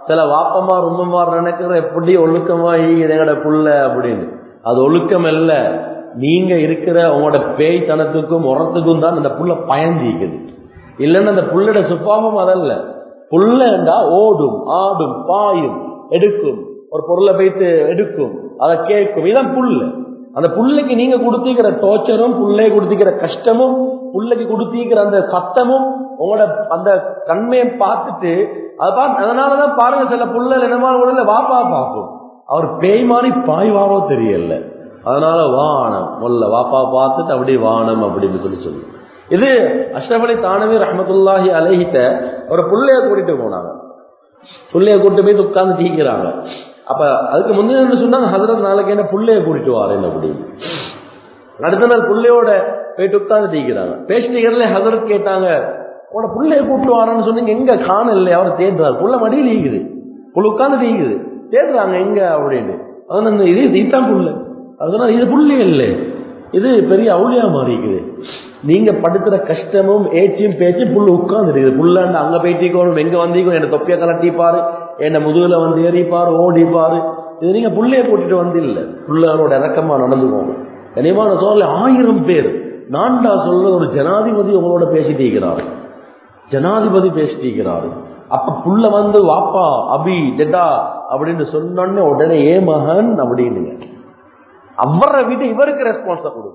சில வாப்பமார் உம்மமார் நினைக்கிற எப்படி ஒழுக்கமா ஈகுது எங்கட புள்ள அப்படின்னு அது ஒழுக்கம் இல்ல நீங்க இருக்கிற உங்களோட பேய்த்தனத்துக்கும் உரத்துக்கும் தான் அந்த புள்ள பயந்திக்குது இல்லைன்னா அந்த புள்ளோட சுப்பாவம் அதல்ல புள்ளண்டா ஓடும் ஆடும் பாயும் எடுக்கும் ஒரு பொருளை வைத்து எடுக்கும் அதை கேட்கும் இதான் புல்லு அந்த புள்ளைக்கு நீங்க கொடுத்திருக்கிற டோர்ச்சரும் புள்ளைய கொடுத்திருக்கிற கஷ்டமும் புள்ளைக்கு கொடுத்திருக்கிற அந்த சத்தமும் உங்களோட அந்த தன்மையை பார்த்துட்டு அதான் அதனாலதான் பாருங்க சில புள்ள என்னமான உடல வாப்பா பார்க்கும் அவர் பேய் மாதிரி பாய்வாரோ தெரியல அதனால வானம் முதல்ல வாப்பா பார்த்துட்டு அப்படியே வானம் அப்படின்னு சொல்லி சொல்லி இது அஷ்ரப் அலி தானவி ரஹமத்துல்லாஹி அலைகிட்ட ஒரு புள்ளைய கூட்டிட்டு போனாங்க புள்ளைய கூட்டு போய் உட்கார்ந்து தீக்கிறாங்க அப்ப அதுக்கு முந்தின என்ன சொன்னாங்க ஹசரத் நாளைக்கு என்ன புள்ளைய கூட்டிட்டு வாரேன் அப்படின்னு அடுத்த நாள் புள்ளையோட போயிட்டு உட்கார்ந்து தீக்கிறாங்க பேசினீங்கல்ல ஹசரத் கேட்டாங்க உன புள்ளைய கூப்பிட்டு வாரேன்னு சொன்னீங்க எங்க காணல அவர் தேடுறாரு புள்ள மடியில் ஈகுது புள்ள உட்கார்ந்து தீக்குது தேடுறாங்க எங்க அப்படின்னு அதான் இது இதுதான் புள்ள அது சொன்னா இது புள்ளி இல்லை இது பெரிய அவுளியா மாறிக்குது நீங்க படுக்கிற கஷ்டமும் ஏச்சியும் பேச்சும் புல்லு உட்கார்ந்துருக்குது புல்லாண்டு அங்க போயிட்டிக்கணும் எங்க வந்தீங்க என்ன தொப்பிய கலட்டிப்பாரு என்ன முதுகுல வந்து ஏறிப்பாரு ஓடிப்பாரு இது நீங்க புள்ளைய கூட்டிட்டு வந்து இல்ல புள்ளகளோட இறக்கமா நடந்துக்கோங்க கனிமான சோழ ஆயிரம் பேர் நான்டா சொல்ற ஒரு ஜனாதிபதி உங்களோட பேசிட்டு இருக்கிறாரு ஜனாதிபதி பேசிட்டு இருக்கிறாரு அப்ப புள்ள வந்து வாப்பா அபி டெடா அப்படின்னு சொன்னோடனே உடனே ஏ மகன் அப்படின்னுங்க அவரை விட இவருக்கு ரெஸ்பான்ஸ கொடுங்க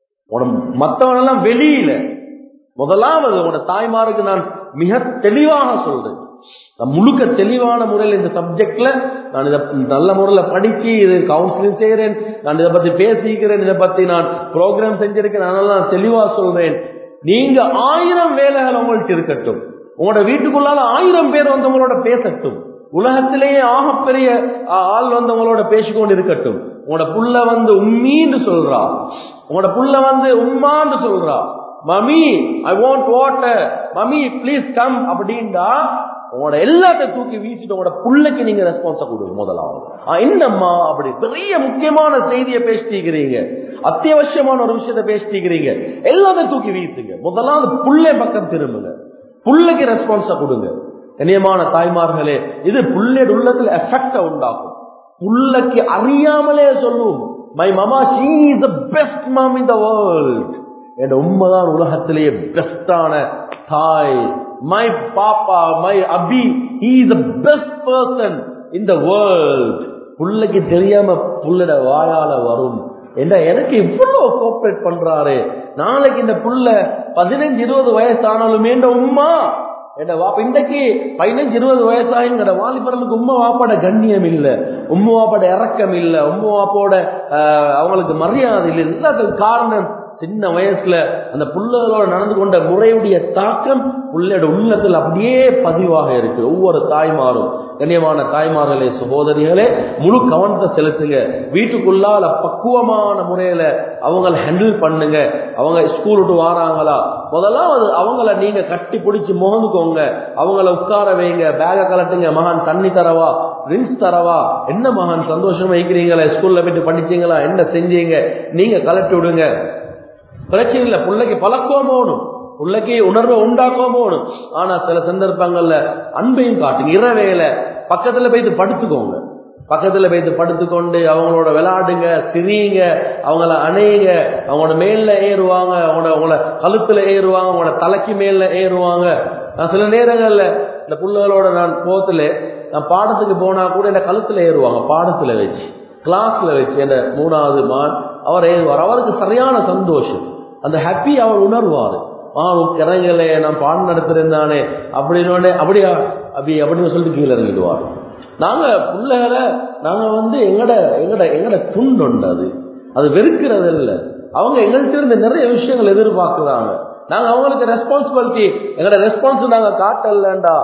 மற்றவன் எல்லாம் வெளியில முதலாவது உங்களோட தாய்மாருக்கு நான் மிக தெளிவாக சொல்றேன் நான் முழுக்க தெளிவான முறையில் இந்த சப்ஜெக்ட்ல நான் இதை நல்ல முறையில் படிச்சு இது கவுன்சிலிங் செய்கிறேன் நான் இதை பத்தி பேசிக்கிறேன் இதை பத்தி நான் ப்ரோக்ராம் செஞ்சிருக்கேன் அதனால நான் தெளிவா சொல்றேன் நீங்க ஆயிரம் வேலைகள் உங்கள்கிட்ட இருக்கட்டும் உங்களோட வீட்டுக்குள்ளால ஆயிரம் பேர் வந்து உங்களோட பேசட்டும் உலகத்திலேயே ஆகப்பெரிய ஆள் வந்து உங்களோட பேசிக்கொண்டு இருக்கட்டும் உங்களோட புள்ள வந்து உம்மின்னு சொல்றா உங்களோட புள்ள வந்து உம்மான்னு சொல்றா mummy I want water mummy please come அப்படின்டா உங்களோட எல்லாத்தையும் தூக்கி வீசிட்டு உங்களோட புள்ளைக்கு நீங்க ரெஸ்பான்ஸ கொடுங்க முதலாவது என்னம்மா அப்படி பெரிய முக்கியமான செய்தியை பேசிட்டீங்கிறீங்க அத்தியாவசியமான ஒரு விஷயத்த பேசிட்டீங்கிறீங்க எல்லாத்தையும் தூக்கி வீசுங்க முதலாவது புள்ளை பக்கம் திரும்புங்க புள்ளைக்கு ரெஸ்பான்ஸ கொடுங்க கண்ணியமான தாய்மார்களே இது புள்ளைய உள்ளத்துல எஃபெக்ட உண்டாகும் புள்ளைக்கு அறியாமலே சொல்லுவோம் my mama she is the best mom in the world என் உண்மைதான் உலகத்திலேயே பெஸ்டான தாய் மை பாப்பா மை அபி he is the best person in the world புள்ளைக்கு தெரியாம புள்ளட வாயால வரும் என்ன எனக்கு இவ்வளவு கோஆபரேட் பண்றாரு நாளைக்கு இந்த புள்ள பதினஞ்சு இருபது வயசானாலுமே இந்த உம்மா என்ன வாப்பா இன்றைக்கு பதினஞ்சு இருபது வயசாயிங்கிற வாலிபர்களுக்கு உம்மா வாப்பாட கண்ணியம் இல்ல உம்மா வாப்பாட இறக்கம் இல்ல உம்மா வாப்போட அவங்களுக்கு மரியாதை இல்லை எல்லாத்துக்கும் காரணம் சின்ன வயசுல அந்த புள்ளகளோட நடந்து கொண்ட முறையுடைய தாக்கம் புள்ளையோட உள்ளத்தில் அப்படியே பதிவாக இருக்கு ஒவ்வொரு தாய்மாரும் கண்ணியமான தாய்மார்களே சகோதரிகளே முழு கவனத்தை செலுத்துங்க வீட்டுக்குள்ளால பக்குவமான முறையில அவங்கள ஹேண்டில் பண்ணுங்க அவங்க ஸ்கூல் விட்டு வாராங்களா முதலாவது அவங்கள நீங்க கட்டி பிடிச்சி முகந்துக்கோங்க அவங்கள உட்கார வைங்க பேக கலட்டுங்க மகான் தண்ணி தரவா ரின்ஸ் தரவா என்ன மகான் சந்தோஷமா இருக்கிறீங்களா ஸ்கூல்ல போயிட்டு படிச்சீங்களா என்ன செஞ்சீங்க நீங்க கலட்டி விடுங்க பிரச்சனை இல்லை பிள்ளைக்கு பழக்கம் போகணும் பிள்ளைக்கு உணர்வை உண்டாக்க போகணும் ஆனா சில சந்தர்ப்பங்கள்ல அன்பையும் காட்டுங்க இரவேல பக்கத்துல போயிட்டு படுத்துக்கோங்க பக்கத்துல போயிட்டு படுத்துக்கொண்டு அவங்களோட விளையாடுங்க சிரிங்க அவங்கள அணையுங்க அவங்களோட மேல ஏறுவாங்க அவங்களோட அவங்கள கழுத்துல ஏறுவாங்க அவங்களோட தலைக்கு மேல ஏறுவாங்க நான் சில நேரங்கள்ல இந்த புள்ளைகளோட நான் போத்துல நான் பாடத்துக்கு போனா கூட என்ன கழுத்துல ஏறுவாங்க பாடத்துல வச்சு கிளாஸ்ல வச்சு என்ன மூணாவது மான் அவர் ஏறுவார் அவருக்கு சரியான சந்தோஷம் அந்த ஹாப்பி அவர் உணர்வார் ஆ இறங்கலே நான் பாடம் நடத்துறேன் அப்படின்னு அப்படியா அப்படி அப்படின்னு சொல்லிட்டு கீழே இறங்கிடுவார் நாங்க பிள்ளைகளை நாங்க வந்து எங்கட எங்கட எங்கட துண்டு அது அது வெறுக்கிறது இல்லை அவங்க எங்கள்கிட்ட இருந்து நிறைய விஷயங்கள் எதிர்பார்க்குறாங்க நாங்க அவங்களுக்கு ரெஸ்பான்சிபிலிட்டி எங்கட ரெஸ்பான்ஸ் நாங்க காட்டலண்டா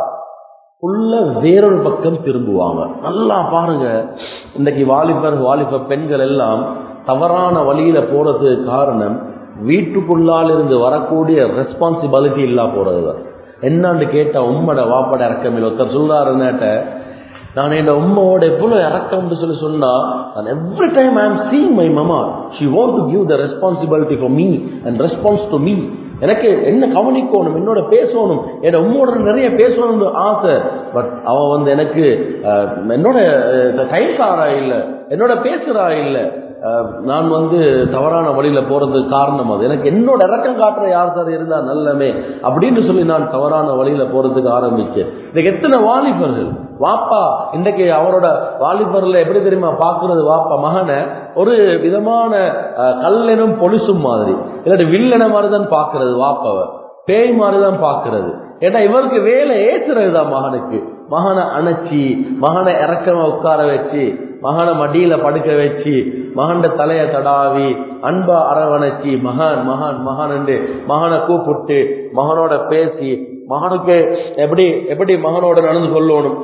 உள்ள வேறொரு பக்கம் திரும்புவாங்க நல்லா பாருங்க இன்னைக்கு வாலிபர் வாலிப பெண்கள் எல்லாம் தவறான வழியில போறதுக்கு காரணம் வீட்டுக்குள்ளால் இருந்து வரக்கூடிய ரெஸ்பான்சிபிலிட்டி இல்லா போறதுதான் என்னான்னு கேட்டா உம்மட வாப்பட இறக்கமில்லை ஒருத்தர் சொல்றாருன்னாட்ட நான் என் உம்மாவோட எவ்வளவு இறக்கம்னு சொல்லி சொன்னா நான் every time I am seeing my mama she want to give the responsibility for me and response to me எனக்கு என்ன கவனிக்கணும் என்னோட பேசணும் என் உம்மோட நிறைய பேசணும்னு ஆசை பட் அவன் வந்து எனக்கு அஹ், என்னோட டைம் தாரா இல்லை என்னோட பேசுறா இல்லை அஹ், நான் வந்து தவறான வழியில போறதுக்கு காரணம் அது எனக்கு என்னோட இறக்கம் காட்டுற யார் சார் இருந்தா நல்லமே அப்படின்னு சொல்லி நான் தவறான வழியில போறதுக்கு ஆரம்பிச்சேன் இன்னைக்கு எத்தனை வாலிபர்கள் வாப்பா இன்றைக்கு அவரோட வாலிபர்ல எப்படி தெரியுமா பாக்குறது வாப்பா மகனை ஒரு விதமான அஹ், கல்லெனும் பொலிசும் மாதிரி இல்லாட்டி வில்லன மாதிரி தான் பாக்குறது வாப்பாவை பேய் மாதிரி தான் பாக்குறது ஏன்னா இவருக்கு வேலை ஏசுறது தான் மகனுக்கு மகனை அணைச்சி மகனை இறக்கமா உட்கார வச்சு மகனை மடியில படுக்க வச்சு மகன்ட தலைய தடாவி அன்பா அரவணைச்சி மகான் மகான் மகான் என்று மகனை கூப்பிட்டு மகனோட பேசி மகனுக்கு எப்படி எப்படி மகனோட நடந்து கொள்ளணும்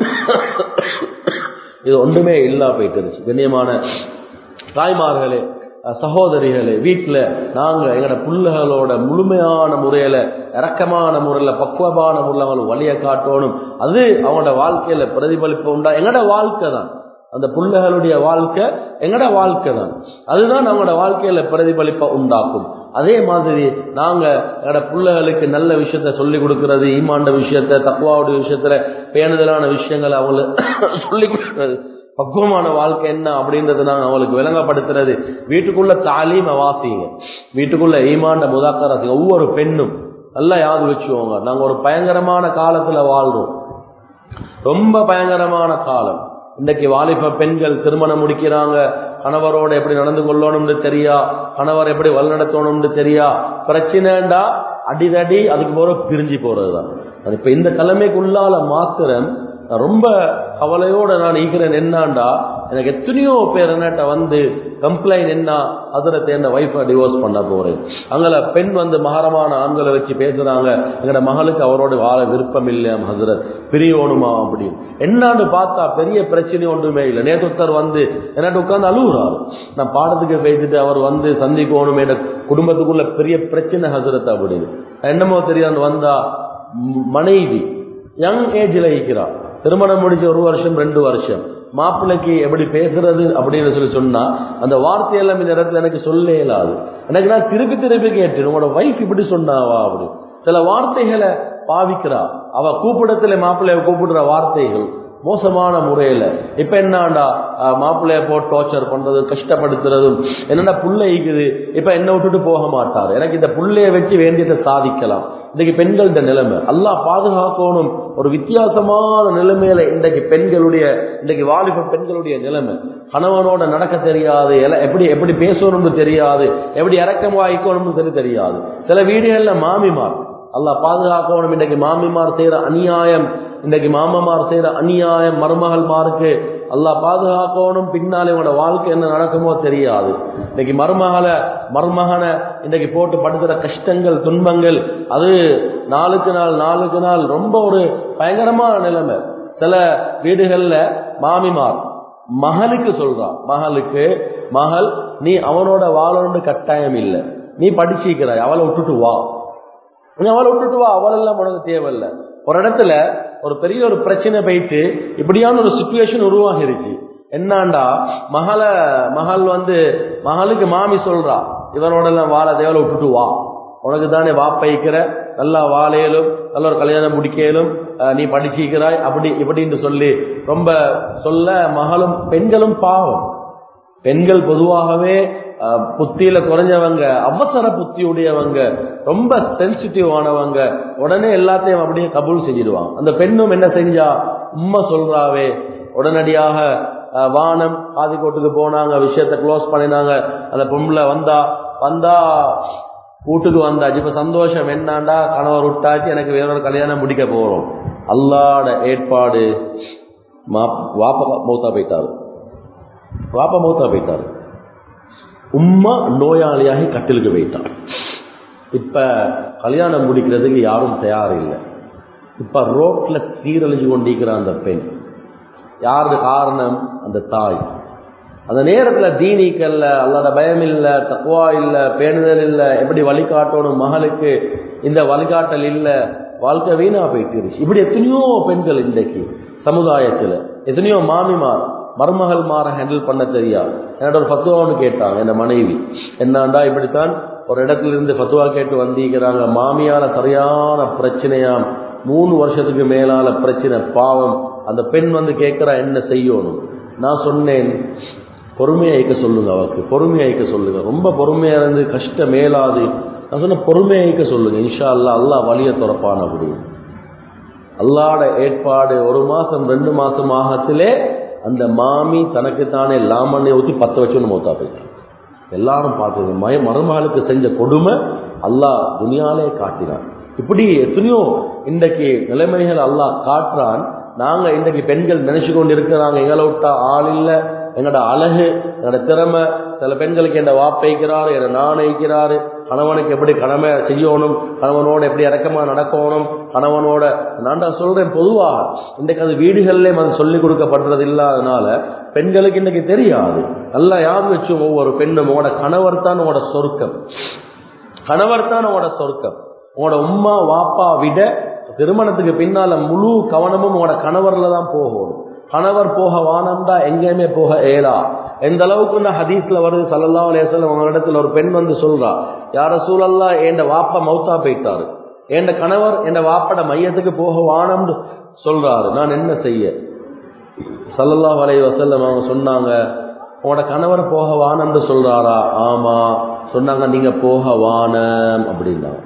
இது ஒன்றுமே இல்லா போயிட்டு கண்ணியமான தாய்மார்களே அஹ் சகோதரிகளே வீட்டில் நாங்கள் எங்களோட புள்ளைகளோட முழுமையான முறையில் இறக்கமான முறையில் பக்குவமான முறையில் அவங்களுக்கு வழியை காட்டணும் அது அவங்களோட வாழ்க்கையில பிரதிபலிப்பு உண்டா எங்களோட வாழ்க்கை தான் அந்த புள்ளைகளுடைய வாழ்க்கை எங்களோட வாழ்க்கை தான் அதுதான் அவங்களோட வாழ்க்கையில பிரதிபலிப்பை உண்டாக்கும் அதே மாதிரி நாங்க எங்களோட பிள்ளைகளுக்கு நல்ல விஷயத்த சொல்லி கொடுக்கறது ஈமாண்ட விஷயத்த தக்குவாவுடைய விஷயத்துல பேணுதலான விஷயங்களை அவங்களுக்கு சொல்லி கொடுக்கறது பக்குவமான வாழ்க்கை என்ன அப்படின்றத நாங்க அவங்களுக்கு விளங்கப்படுத்துறது வீட்டுக்குள்ள தாலீம வாசிங்க வீட்டுக்குள்ள ஈமாண்ட முதாக்கராசிங்க ஒவ்வொரு பெண்ணும் நல்லா யாது வச்சுக்கோங்க நாங்க ஒரு பயங்கரமான காலத்துல வாழ்றோம் ரொம்ப பயங்கரமான காலம் இன்றைக்கு வாலிப பெண்கள் திருமணம் முடிக்கிறாங்க கணவரோட எப்படி நடந்து கொள்ளணும்னு தெரியா கணவர் எப்படி வழிநடத்தணும்னு தெரியா பிரச்சனைண்டா அடிதடி அதுக்கு போற பிரிஞ்சு போறதுதான் அது இப்ப இந்த தலைமைக்குள்ளால மாத்திரம் நான் ரொம்ப கவலையோட நான் ஈக்கிறேன் என்னாண்டா எனக்கு எத்தனையோ பேர் என்னட்ட வந்து கம்ப்ளைண்ட் என்ன அதில் தேர்ந்த ஒய்ஃபை டிவோர்ஸ் பண்ண போறேன் அங்கே பெண் வந்து மகரமான ஆண்களை வச்சு பேசுறாங்க எங்களோட மகளுக்கு அவரோட வாழ விருப்பம் இல்லையா ஹசரத் பிரியணுமா அப்படின்னு என்னான்னு பார்த்தா பெரிய பிரச்சனை ஒன்றுமே இல்லை நேற்றுத்தர் வந்து என்னட்டு உட்கார்ந்து அழுகுறாரு நான் பாடத்துக்கு பேசிட்டு அவர் வந்து சந்திக்கணும் என் குடும்பத்துக்குள்ள பெரிய பிரச்சனை ஹசரத் அப்படின்னு என்னமோ தெரியாது வந்தா ம், மனைவி யங் ஏஜ்ல இருக்கிறார் திருமணம் முடிச்ச ஒரு வருஷம் ரெண்டு வருஷம் மாப்பிள்ளைக்கு எப்படி பேசுறது அப்படின்னு சொல்லி சொன்னா அந்த வார்த்தையெல்லாம் இந்த இடத்துல எனக்கு சொல்ல இயலாது எனக்கு நான் திருப்பி திருப்பி கேட்டேன் உங்களோட வைஃப் இப்படி சொன்னாவா அப்படி சில வார்த்தைகளை பாவிக்கிறா அவ கூப்பிடத்துல மாப்பிள்ளைய கூப்பிடுற வார்த்தைகள் மோசமான முறையில இப்ப என்னடா மாப்பிள்ளைய போட்டு டார்ச்சர் பண்றது கஷ்டப்படுத்துறதும் என்னடா புள்ள ஈக்குது இப்ப என்ன விட்டுட்டு போக மாட்டார் எனக்கு இந்த புள்ளைய வச்சு வேண்டியதை சாதிக்கலாம் இன்னைக்கு பெண்கள்ட நிலைமை அல்லாஹ் பாதுகாக்கணும் ஒரு வித்தியாசமான நிலைமையில இன்றைக்கு பெண்களுடைய இன்றைக்கு வாலிப பெண்களுடைய நிலைமை கணவனோட நடக்க தெரியாது எல- எப்படி எப்படி பேசணும்னு தெரியாது எப்படி இறக்கம் வாய்க்கணும்னு சொல்லி தெரியாது சில வீடுகள்ல மாமிமார் அல்லாஹ் பாதுகாக்கணும் இன்றைக்கு மாமிமார் செய்யற அநியாயம் இன்றைக்கு மாமமார் செய்யற அநியாயம் மருமகள்மாருக்கு அல்லாஹ் பாதுகாக்கணும் பின்னாலே உங்களோட வாழ்க்கை என்ன நடக்குமோ தெரியாது இன்னைக்கு மருமகளை மருமகனை இன்னைக்கு போட்டு படுத்துற கஷ்டங்கள் துன்பங்கள் அது நாளுக்கு நாள் நாளுக்கு நாள் ரொம்ப ஒரு பயங்கரமான நிலைமை சில வீடுகள்ல மாமிமார் மகளுக்கு சொல்றா மகளுக்கு மகள் நீ அவனோட வாழணும்னு கட்டாயம் இல்லை நீ படிச்சிக்கிறாய் அவளை விட்டுட்டு வா நீ அவளை விட்டுட்டு வா அவளெல்லாம் உனக்கு தேவையில்லை ஒரு இடத்துல ஒரு பெரிய ஒரு பிரச்சனை போயிட்டு இப்படியான ஒரு சுச்சுவேஷன் உருவாகிருச்சு என்னாண்டா மகள மகள் வந்து மகளுக்கு மாமி சொல்றா இவனோட எல்லாம் வாழ தேவலை விட்டுட்டு வா உனக்கு தானே வாப்பைக்கிற நல்லா வாழையிலும் நல்ல ஒரு கல்யாணம் முடிக்கலும் அஹ், நீ படிச்சிக்கிறாய் அப்படி இப்படின்னு சொல்லி ரொம்ப சொல்ல மகளும் பெண்களும் பாவம் பெண்கள் பொதுவாகவே அஹ், புத்தியில குறைஞ்சவங்க அவசர புத்தி உடையவங்க ரொம்ப சென்சிட்டிவ் ஆனவங்க உடனே எல்லாத்தையும் அப்படியே கபூல் செஞ்சிடுவாங்க அந்த பெண்ணும் என்ன செஞ்சா உம்மா சொல்றாவே உடனடியாக அஹ், வானம் ஆதிக்கோட்டுக்கு போனாங்க விஷயத்தை க்ளோஸ் பண்ணினாங்க அந்த பொம்பளை வந்தா வந்தா வீட்டுக்கு வந்தாச்சு இப்ப சந்தோஷம் என்னாண்டா கணவர் விட்டாச்சு எனக்கு வேறொரு கல்யாணம் முடிக்க போறோம் அல்லாட ஏற்பாடு மா- வாப்பா மௌத்தா போயிட்டாரு வாப்பா மௌத்தா போயிட்டாரு உம்மா நோயாளியாகி கட்டிலுக்கு போயிட்டான் இப்ப கல்யாணம் முடிக்கிறதுக்கு யாரும் தயார் இல்லை இப்ப ரோட்ல சீரழிஞ்சு கொண்டிருக்கிற அந்த பெண் யாருக்கு காரணம் அந்த தாய் அந்த நேரத்துல தீனிக்கல்ல அல்லாத பயம் இல்ல தக்குவா இல்ல பேணுதல் இல்ல எப்படி வழிகாட்டணும் மகளுக்கு இந்த வழிகாட்டல் இல்ல வாழ்க்கை வீணா போயிட்டு இப்படி எத்தனையோ பெண்கள் இன்றைக்கு சமுதாயத்துல எத்தனையோ மாமிமார் மருமகள் மாற ஹேண்டில் பண்ண தெரியாது என்னோட ஒரு ஃபத்துவா ஒன்று கேட்டாங்க என் மனைவி என்னாண்டா இப்படித்தான் ஒரு இடத்துல இருந்து ஃபத்துவா கேட்டு வந்திருக்கிறாங்க மாமியால சரியான பிரச்சனையாம் மூணு வருஷத்துக்கு மேலால பிரச்சனை பாவம் அந்த பெண் வந்து கேட்கிறா என்ன செய்யணும் நான் சொன்னேன் பொறுமையா ஐக்க சொல்லுங்க அவருக்கு பொறுமையா ஐக்க சொல்லுங்க ரொம்ப பொறுமையா இருந்து கஷ்டம் மேலாது நான் சொன்ன பொறுமையா ஐக்க சொல்லுங்க இன்ஷா அல்லா அல்லாஹ் வழிய துறப்பான் அப்படின்னு அல்லாட ஏற்பாடு ஒரு மாசம் ரெண்டு மாசம் ஆகத்திலே அந்த மாமி தனக்குத்தானே லாமண்ணை ஊற்றி பத்த வச்சுன்னு மௌத்தா போயிட்டான் எல்லாரும் பார்த்தது மய மருமகளுக்கு செஞ்ச கொடுமை அல்லாஹ் துனியாலே காட்டினான் இப்படி எத்தனையோ இன்றைக்கு நிலைமைகள் அல்லாஹ் காட்டுறான் நாங்க இன்றைக்கு பெண்கள் நினைச்சு கொண்டு இருக்கிறாங்க எங்களை விட்டா ஆள் இல்லை எங்களோட அழகு எங்களோட திறமை சில பெண்களுக்கு என்ன வாப்பைக்கிறாரு என்ன நான் வைக்கிறாரு கணவனுக்கு எப்படி கடமை செய்யணும் கணவனோட எப்படி இறக்கமா நடக்கணும் கணவனோட நான் தான் சொல்றேன் பொதுவா இன்றைக்கு அது வீடுகளிலே அது சொல்லிக் கொடுக்கப்படுறது இல்லாதனால பெண்களுக்கு இன்னைக்கு தெரியாது நல்லா யார் வச்சு ஒவ்வொரு பெண்ணும் உங்களோட கணவர் தான் உங்களோட சொர்க்கம் கணவர் தான் உங்களோட சொர்க்கம் உங்களோட உம்மா வாப்பா விட திருமணத்துக்கு பின்னால முழு கவனமும் உங்களோட கணவர்ல தான் போகணும் கணவர் போக வானம்டா எங்கேயுமே போக ஏலா எந்த அளவுக்கு இந்த ஹதீஸ்ல வருது சல்லல்லா அலையம் உங்களிடத்துல ஒரு பெண் வந்து சொல்றா யார சூழல்லா என் வாப்பா மௌத்தா போயிட்டாரு என் கணவர் என் வாப்பட மையத்துக்கு போக வானம்னு சொல்றாரு நான் என்ன செய்ய சல்லல்லா அலைய வசல்லம் அவங்க சொன்னாங்க உங்களோட கணவர் போக வானம்னு சொல்றாரா ஆமா சொன்னாங்க நீங்க போக வானம் அப்படின்னாங்க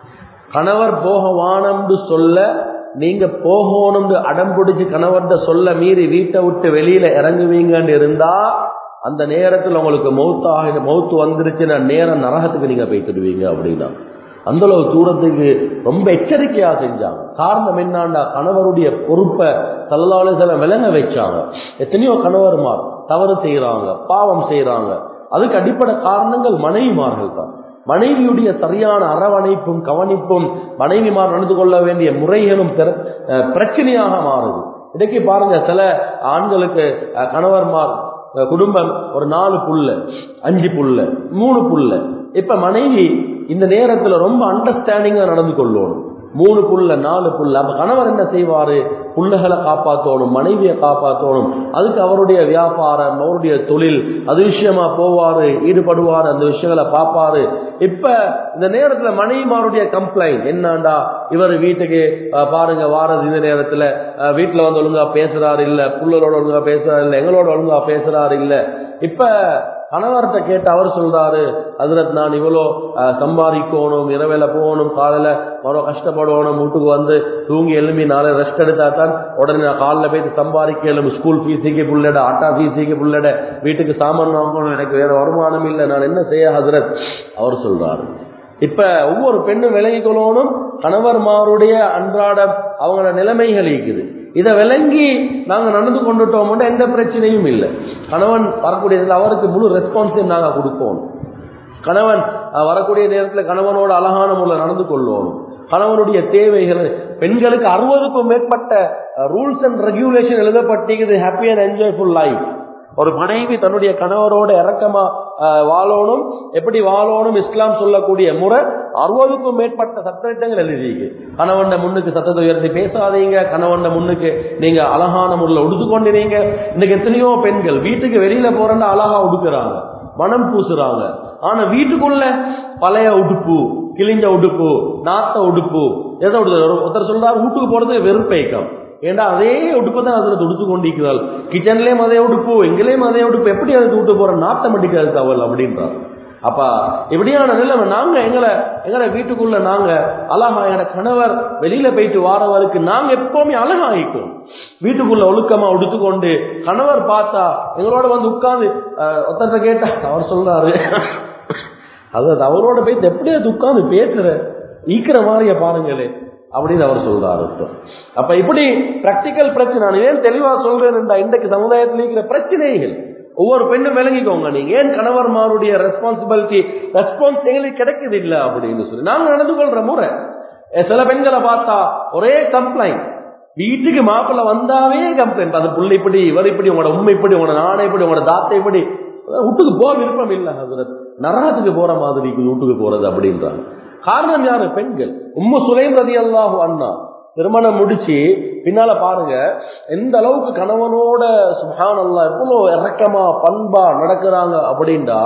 கணவர் போக வானம்னு சொல்ல நீங்க போகணும்னு அடம் பிடிச்சு கணவர்கிட்ட சொல்ல மீறி வீட்டை விட்டு வெளியில இறங்குவீங்கன்னு இருந்தா அந்த நேரத்தில் உங்களுக்கு மௌத்தாக மௌத்து வந்துருச்சுன்னா நேரம் நரகத்துக்கு நீங்க போய்த்துடுவீங்க அப்படின்னா அந்த அளவு தூரத்துக்கு ரொம்ப எச்சரிக்கையா செஞ்சாங்க காரணம் என்னண்டா கணவருடைய பொறுப்பை சல்லாலே சில விளங்க வச்சாங்க எத்தனையோ கணவர்மார் தவறு செய்யறாங்க பாவம் செய்யறாங்க அதுக்கு அடிப்படை காரணங்கள் மனைவிமார்கள் தான் மனைவியுடைய சரியான அரவணைப்பும் கவனிப்பும் மனைவிமார் நடந்து கொள்ள வேண்டிய முறைகளும் பிரச்சனையாக மாறுது இன்றைக்கு பாருங்க சில ஆண்களுக்கு கணவர்மார் குடும்பம் ஒரு நாலு புள்ள அஞ்சு புள்ள மூணு புள்ள இப்ப மனைவி இந்த நேரத்துல ரொம்ப அண்டர்ஸ்டாண்டிங்கா நடந்து கொள்ளணும் மூணு புள்ள நாலு புள்ள அப்ப கணவர் என்ன செய்வாரு புள்ளைகளை காப்பாற்றணும் மனைவியை காப்பாற்றணும் அதுக்கு அவருடைய வியாபாரம் அவருடைய தொழில் அது விஷயமா போவாரு ஈடுபடுவாரு அந்த விஷயங்களை பார்ப்பாரு இப்ப இந்த நேரத்துல மனைவிமாருடைய கம்ப்ளைண்ட் என்னண்டா இவர் வீட்டுக்கு பாருங்க வாரது இந்த நேரத்துல வீட்டுல வந்து ஒழுங்கா பேசுறாரு இல்ல புள்ளரோட ஒழுங்கா பேசுறாரு இல்ல எங்களோட ஒழுங்கா பேசுறாரு இல்ல இப்ப கணவர்கிட்ட கேட்டு அவர் சொல்றாரு அதில் நான் இவ்வளோ சம்பாதிக்கணும் இரவேல போகணும் காலையில் மரோ கஷ்டப்படணும் வீட்டுக்கு வந்து தூங்கி எழும்பி நாளை ரெஸ்ட் எடுத்தா தான் உடனே நான் காலைல போயிட்டு சம்பாதிக்க எழும்பு ஸ்கூல் ஃபீஸுக்கு புள்ளட ஆட்டா ஃபீஸுக்கு புள்ளட வீட்டுக்கு சாமான் வாங்கணும் எனக்கு வேற வருமானம் இல்லை நான் என்ன செய்ய ஹசரத் அவர் சொல்றாரு இப்ப ஒவ்வொரு பெண்ணும் விலகி கொள்ளணும் கணவர்மாருடைய அன்றாட அவங்களோட நிலைமைகள் இருக்குது இதை விளங்கி நாங்க நடந்து கொண்டுட்டோம் எந்த பிரச்சனையும் இல்லை கணவன் வரக்கூடிய அவருக்கு முழு ரெஸ்பான்ஸையும் நாங்க கொடுப்போம் கணவன் வரக்கூடிய நேரத்தில் கணவனோட அழகான முறையில் நடந்து கொள்வோம் கணவனுடைய தேவைகள் பெண்களுக்கு அறுபதுக்கும் மேற்பட்ட ரூல்ஸ் அண்ட் ரெகுலேஷன் எழுதப்பட்டிருக்குது ஹாப்பி அண்ட் என்ஜாய்ஃபுல் லைஃப் ஒரு மனைவி தன்னுடைய கணவரோட இறக்கமா வாழணும் எப்படி வாழணும் இஸ்லாம் சொல்லக்கூடிய முறை அறுபதுக்கும் மேற்பட்ட சட்டங்கள் எழுதிக்கு கணவன் முன்னுக்கு சத்தத்தை உயர்த்தி பேசாதீங்க கணவன் முன்னுக்கு நீங்க அழகான முறையில் உடுத்துக்கொண்டிருங்க இன்னைக்கு எத்தனையோ பெண்கள் வீட்டுக்கு வெளியில போறேன்னா அழகா உடுக்குறாங்க மனம் பூசுறாங்க ஆனா வீட்டுக்குள்ள பழைய உடுப்பு கிழிஞ்ச உடுப்பு நாத்த உடுப்பு எதை உடுப்பு ஒருத்தர் சொல்றாரு வீட்டுக்கு போறது வெறுப்பேக்கம் ஏண்டா அதே உடுப்பு தான் அதில் துடுத்து கொண்டிருக்கிறாள் கிச்சன்லேயும் அதே உடுப்பு எங்கேயும் அதே உடுப்பு எப்படி அதை விட்டு போற நாட்டம் அடிக்காது தவல் அப்படின்றார் அப்ப இப்படியான நிலைமை நாங்க எங்களை எங்களை வீட்டுக்குள்ள நாங்க அழகா எங்க கணவர் வெளியில போயிட்டு வாரவருக்கு நாங்க எப்பவுமே அழகாயிக்கும் வீட்டுக்குள்ள ஒழுக்கமா உடுத்துக்கொண்டு கணவர் பார்த்தா எங்களோட வந்து உட்கார்ந்து ஒருத்தர்கிட்ட கேட்டா அவர் சொல்றாரு அதாவது அவரோட போயிட்டு எப்படி அது உட்கார்ந்து பேசுற ஈக்கிற மாதிரிய பாருங்களே அப்படின்னு அவர் சொல்றாரு அப்ப இப்படி பிராக்டிக்கல் பிரச்சனை நான் ஏன் தெளிவா சொல்றேன் இன்றைக்கு சமுதாயத்தில் இருக்கிற பிரச்சனைகள் ஒவ்வொரு பெண்ணும் விளங்கிக்கோங்க நீங்க ஏன் கணவர்மாருடைய ரெஸ்பான்சிபிலிட்டி ரெஸ்பான்ஸ் எங்களுக்கு கிடைக்குது இல்ல அப்படின்னு சொல்லி நாங்க நடந்து கொள்ற முறை சில பெண்களை பார்த்தா ஒரே கம்ப்ளைண்ட் வீட்டுக்கு மாப்பிள்ள வந்தாவே கம்ப்ளைண்ட் அது புள்ள இப்படி இவர் இப்படி உங்களோட உண்மை இப்படி உங்களோட நாணை இப்படி உங்களோட தாத்தை இப்படி வீட்டுக்கு போக விருப்பம் இல்லை ஹசரத் நரகத்துக்கு போற மாதிரி வீட்டுக்கு போறது அப்படின்றாங்க காரணம் யாரு பெண்கள் உம்மு சுலைம் ரதி அல்லாஹு அண்ணா திருமணம் முடிச்சு பின்னால பாருங்க எந்த அளவுக்கு கணவனோட சுஹான் அல்லா எவ்வளவு இறக்கமா பண்பா நடக்கிறாங்க அப்படின்டா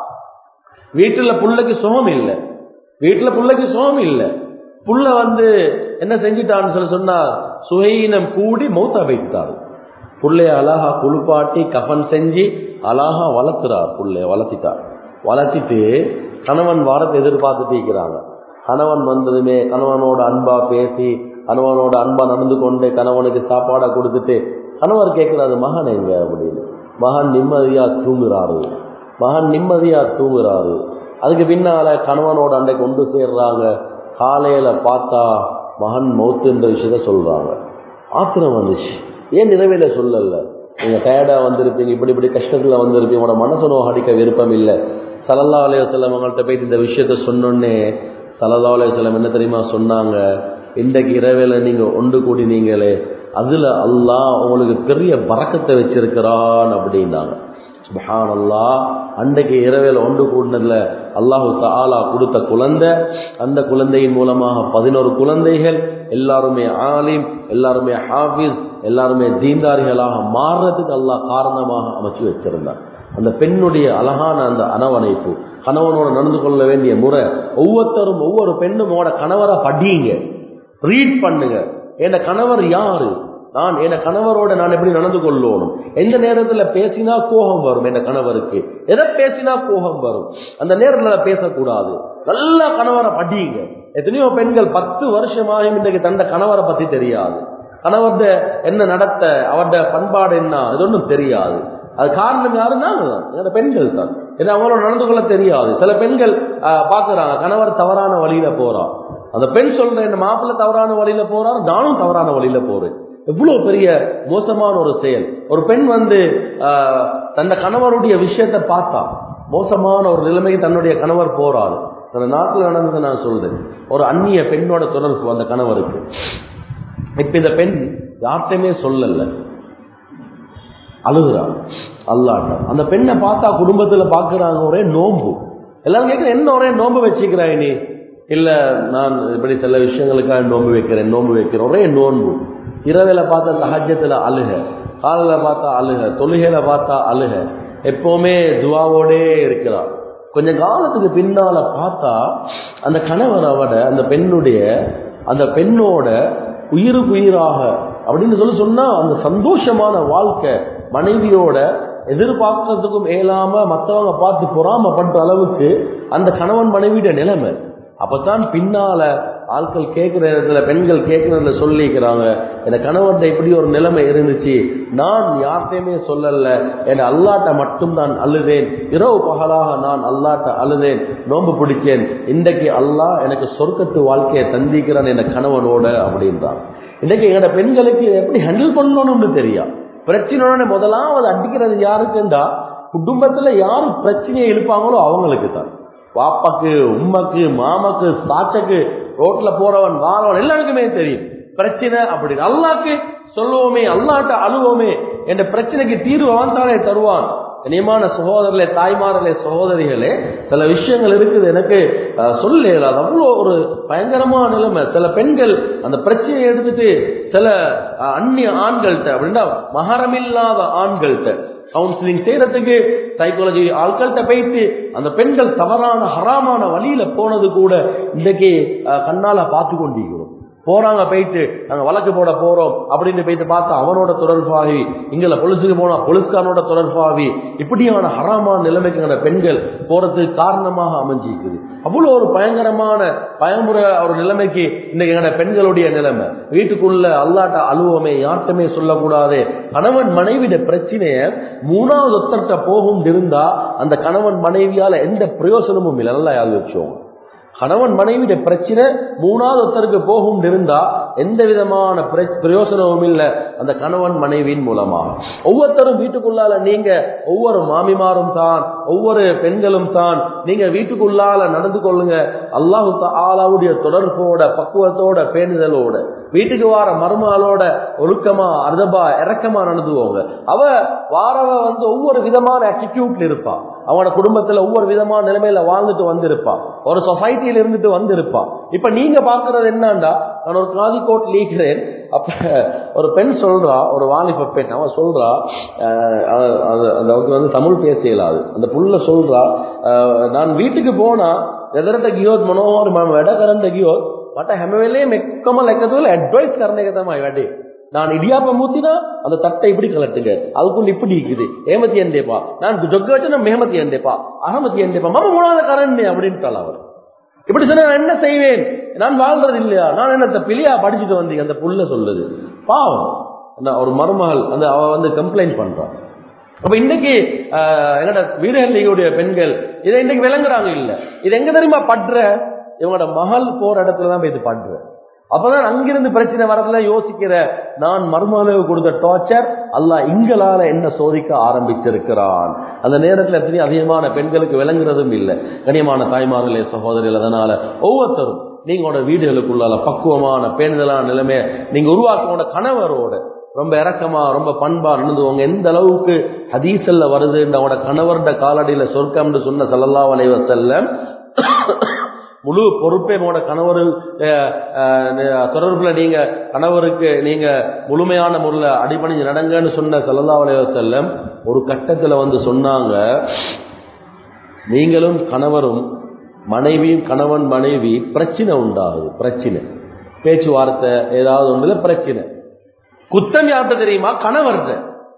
வீட்டுல புள்ளைக்கு சுகம் இல்லை வீட்டுல புள்ளைக்கு சுகம் இல்லை புள்ள வந்து என்ன செஞ்சிட்டான்னு சொல்லி சொன்னா சுகையினம் கூடி மௌத்தா வைத்தாரு புள்ளைய அழகா குளிப்பாட்டி கஃன் செஞ்சு அழகா வளர்த்துறார் புள்ளைய வளர்த்திட்டார் வளர்த்திட்டு கணவன் வாரத்தை எதிர்பார்த்துட்டு இருக்கிறாங்க கணவன் வந்ததுமே கணவனோட அன்பா பேசி கணவனோட அன்பா நடந்து கொண்டு கணவனுக்கு சாப்பாடை கொடுத்துட்டு கணவர் கேட்கிறாரு மகன் எங்க அப்படின்னு மகன் நிம்மதியா தூங்குறாரு மகன் நிம்மதியா தூங்குறாரு அதுக்கு பின்னால கணவனோட அன்றைக்கு கொண்டு சேர்றாங்க காலையில பார்த்தா மகன் மௌத்துன்ற விஷயத்த சொல்றாங்க ஆத்திரம் வந்துச்சு ஏன் நிறைவேல சொல்லல நீங்க டயர்டா வந்திருப்பீங்க இப்படி இப்படி கஷ்டத்துல வந்திருப்பீங்க உங்களோட மனசு நோகடிக்க விருப்பம் இல்லை சலல்லா அலையவசல்லம் அவங்கள்ட்ட போயிட்டு இந்த விஷயத்த சொன்னோன்னே சலல்லா அலையவசல்லம் என்ன தெரியுமா சொன்னாங்க இன்றைக்கு இரவேல நீங்க ஒன்று கூடினீங்களே அதுல அல்லாஹ் உங்களுக்கு பெரிய பறக்கத்தை வச்சிருக்கிறான் அப்படின்னாங்க சுபஹான் அல்லா அன்றைக்கு இரவேல ஒன்று கூடினதுல அல்லாஹு தாலா கொடுத்த குழந்தை அந்த குழந்தையின் மூலமாக பதினோரு குழந்தைகள் எல்லாருமே ஆலிம் எல்லாருமே ஹாஃபிஸ் எல்லாருமே தீந்தாரிகளாக மாறுறதுக்கு அல்லாஹ் காரணமாக அமைச்சு வச்சிருந்தார் அந்த பெண்ணுடைய அழகான அந்த அரவணைப்பு கணவனோட நடந்து கொள்ள வேண்டிய முறை ஒவ்வொருத்தரும் ஒவ்வொரு பெண்ணுமோட கணவரை படியுங்க ரீட் பண்ணுங்க என் கணவர் யாரு நான் என் கணவரோட நான் எப்படி நடந்து கொள்ளணும் எந்த நேரத்துல பேசினா கோபம் வரும் என் கணவருக்கு எதை பேசினா கோபம் வரும் அந்த நேரத்துல பேசக்கூடாது நல்ல கணவரை படியுங்க எத்தனையோ பெண்கள் பத்து வருஷமாயும் இன்றைக்கு தந்த கணவரை பத்தி தெரியாது கணவர்த என்ன நடத்த அவருடைய பண்பாடு என்ன இது ஒன்றும் தெரியாது அது காரணம் யாருன்னா அந்த பெண்கள் தான் ஏன்னா அவங்களோட நடந்து கொள்ள தெரியாது சில பெண்கள் பாக்குறாங்க கணவர் தவறான வழியில போறான் அந்த பெண் சொல்ற இந்த மாப்பிள்ளை தவறான வழியில போறாரு நானும் தவறான வழியில போறேன் எவ்வளவு பெரிய மோசமான ஒரு செயல் ஒரு பெண் வந்து தந்த கணவருடைய விஷயத்தை பார்த்தா மோசமான ஒரு நிலைமைக்கு தன்னுடைய கணவர் போறாரு அந்த நாட்டில் நடந்ததை நான் சொல்றேன் ஒரு அந்நிய பெண்ணோட தொடர்பு அந்த கணவருக்கு இப்ப இந்த பெண் யார்கிட்டயுமே சொல்லல அழுகுறாங்க அல்லாட்ட அந்த பெண்ணை பார்த்தா குடும்பத்துல பாக்குறாங்க ஒரே நோம்பு எல்லாரும் கேட்கிற என்ன ஒரே நோம்பு வச்சுக்கிறாய் நீ இல்ல நான் இப்படி சில விஷயங்களுக்காக நோம்பு வைக்கிறேன் நோம்பு வைக்கிறேன் ஒரே நோன்பு இரவில பார்த்தா சகஜத்துல அழுக காலையில பார்த்தா அழுக தொழுகையில பார்த்தா அழுக எப்பவுமே துவாவோடே இருக்கிறார் கொஞ்ச காலத்துக்கு பின்னால பார்த்தா அந்த கணவர் அவட அந்த பெண்ணுடைய அந்த பெண்ணோட உயிருக்கு உயிராக அப்படின்னு சொல்லி சொன்னா அந்த சந்தோஷமான வாழ்க்கை மனைவியோட எதிர்பார்க்கறதுக்கும் இயலாம மற்றவங்க பார்த்து பொறாமப்பட்ட அளவுக்கு அந்த கணவன் மனைவியோட நிலைமை அப்பதான் பின்னால ஆட்கள் கேட்கிற இடத்துல பெண்கள் கேட்கறதுல சொல்லிக்கிறாங்க என் கணவர்கிட்ட இப்படி ஒரு நிலைமை இருந்துச்சு நான் யார்கிட்டயுமே சொல்லல என் அல்லாட்ட மட்டும் நான் அழுதேன் இரவு பகலாக நான் அல்லாட்ட அழுதேன் நோன்பு பிடிச்சேன் இன்றைக்கு அல்லாஹ் எனக்கு சொர்க்கத்து வாழ்க்கையை தந்திக்கிறான் என் கணவனோட அப்படின்றான் இன்னைக்கு எங்களோட பெண்களுக்கு இதை எப்படி ஹேண்டில் பண்ணணும்னு தெரியும் பிரச்சனையோட முதலாவது அடிக்கிறது யாருக்குண்டா குடும்பத்துல யாரு பிரச்சனையை எழுப்பாங்களோ அவங்களுக்கு தான் பாப்பாக்கு உம்மக்கு மாமாக்கு சாச்சக்கு ரோட்ல போறவன் வாரவன் எல்லாருக்குமே தெரியும் பிரச்சனை அப்படி அல்லாக்கு சொல்லுவோமே அல்லாட்ட அழுவோமே என்ற பிரச்சனைக்கு தீர்வு அவன் தானே தருவான் கனியமான சகோதரர்களே தாய்மார்களே சகோதரிகளே சில விஷயங்கள் இருக்குது எனக்கு சொல்ல அது அவ்வளோ ஒரு பயங்கரமான நிலைமை சில பெண்கள் அந்த பிரச்சனையை எடுத்துட்டு சில அந்நிய ஆண்கள்கிட்ட அப்படின்னா மகரமில்லாத ஆண்கள்கிட்ட கவுன்சிலிங் செய்யறதுக்கு சைக்காலஜி ஆட்கள்கிட்ட போயிட்டு அந்த பெண்கள் தவறான ஹராமான வழியில போனது கூட இன்றைக்கு கண்ணால பார்த்து கொண்டிருக்கிறோம் போறாங்க போயிட்டு நாங்க வழக்கு போட போறோம் அப்படின்னு போயிட்டு பார்த்தா அவனோட தொடர்பாகி இங்கல பொலிசுக்கு போனா பொலிஸ்காரனோட தொடர்பாகி இப்படியான ஹராமான நிலைமைக்கு பெண்கள் போறதுக்கு காரணமாக அமைஞ்சிருக்குது அவ்வளவு ஒரு பயங்கரமான பயமுறை ஒரு நிலைமைக்கு இன்னைக்கு எங்கட பெண்களுடைய நிலைமை வீட்டுக்குள்ள அல்லாட்ட அழுவமே யார்கிட்டமே சொல்லக்கூடாது கணவன் மனைவிட பிரச்சனைய மூணாவது ஒத்தர்கிட்ட போகும் இருந்தா அந்த கணவன் மனைவியால எந்த பிரயோசனமும் இல்லை நல்லா யாரு வச்சோம் கணவன் மனைவிட பிரச்சனை மூணாவது ஒருத்தருக்கு போகும் இருந்தா எந்த விதமான பிரயோசனமும் இல்லை அந்த கணவன் மனைவியின் மூலமாக ஒவ்வொருத்தரும் வீட்டுக்குள்ளால நீங்க ஒவ்வொரு மாமிமாரும் தான் ஒவ்வொரு பெண்களும் தான் நீங்க வீட்டுக்குள்ளால நடந்து கொள்ளுங்க அல்லாஹு ஆலாவுடைய தொடர்போட பக்குவத்தோட பேணுதலோட வீட்டுக்கு வார மருமகளோட ஒழுக்கமா அர்தபா இறக்கமா நடந்துவோங்க அவ வாரவ வந்து ஒவ்வொரு விதமான ஆட்டிடியூட்ல இருப்பா அவனோட குடும்பத்துல ஒவ்வொரு விதமான நிலைமையில வாழ்ந்துட்டு வந்திருப்பா ஒரு சொசைட்டியில இருந்துட்டு வந்திருப்பா இப்ப நீங்க பாக்குறது என்னண்டா நான் ஒரு காதிக்கோட் லீக்கிறேன் அப்ப ஒரு பெண் சொல்றா ஒரு வாலிப பெண் அவன் சொல்றா அஹ், அது- அது- அது அவருக்கு வந்து தமிழ் பேச இயலாது அந்த புள்ள சொல்றா அஹ், நான் வீட்டுக்கு போனா එදරට ගියොත් මොනවහරි මම වැඩ කරන්න ගියොත් මට හැම වෙලේම එක්කම ලැකතුල ඇඩ්වයිස් කරන එක තමයි වැඩේ. நான் இடியாப்பம் ஊத்தினா அந்த தட்டை இப்படி கலட்டுங்க அதுக்குள்ள இப்படி இருக்குது ஏம தியண்டேப்பா நான் ஜொக்க வச்சா மேம தியண்டேப்பா அகம தியண்டேப்பா மம மூணாவது கரண்டி அப்படின்ட்டாள் அவர் இப்படி சொன்னா நான் என்ன செய்வேன் நான் வாழ்றது இல்லையா நான் என்ன பிள்ளையா படிச்சுட்டு வந்தீங்க அந்த புள்ள சொல்லுது பாவம் அந்த ஒரு மருமகள் அந்த அவ வந்து கம்ப்ளைண்ட் பண்றான் அப்ப இன்னைக்கு ஆஹ், எங்கட வீடுகளுடைய பெண்கள் இதை இன்னைக்கு விளங்குறாங்க இல்ல இது எங்க தெரியுமா படுற இவங்களோட மகள் போற இடத்துல தான் போய் இது படுற அப்பதான் அங்கிருந்து பிரச்சனை வரதுல யோசிக்கிற நான் மருமகளுக்கு கொடுத்த டார்ச்சர் அல்லாஹ் இங்களால என்ன சோதிக்க ஆரம்பித்திருக்கிறான் அந்த நேரத்துல எத்தனை அதிகமான பெண்களுக்கு விளங்குறதும் இல்லை கனியமான தாய்மார்களே சகோதரிகள் அதனால ஒவ்வொருத்தரும் நீங்களோட வீடுகளுக்குள்ளால பக்குவமான பேணுதலான நிலைமையை நீங்க உருவாக்கோட கணவரோட ரொம்ப இறக்கமா ரொம்ப பண்பா நடந்துவோங்க எந்த அளவுக்கு ஹதீசல்ல வருது அவனோட கணவர்ட காலடியில சொர்க்கம்னு சொன்ன சல்லல்லாஹு அலைஹி வஸல்லம் முழு பொறுப்பே உங்களோட கணவர் அஹ், அஹ், தொடர்புல நீங்க கணவருக்கு நீங்க முழுமையான முறையில் அடிபணிஞ்சு நடங்கன்னு சொன்ன சல்லல்லாஹு அலைஹி வஸல்லம் ஒரு கட்டத்துல வந்து சொன்னாங்க நீங்களும் கணவரும் மனைவியும் கணவன் மனைவி பிரச்சனை உண்டாகுது பிரச்சனை பேச்சுவார்த்தை ஏதாவது ஒன்றுல பிரச்சனை குத்தம் யார்கிட்ட தெரியுமா கணவர்கிட்ட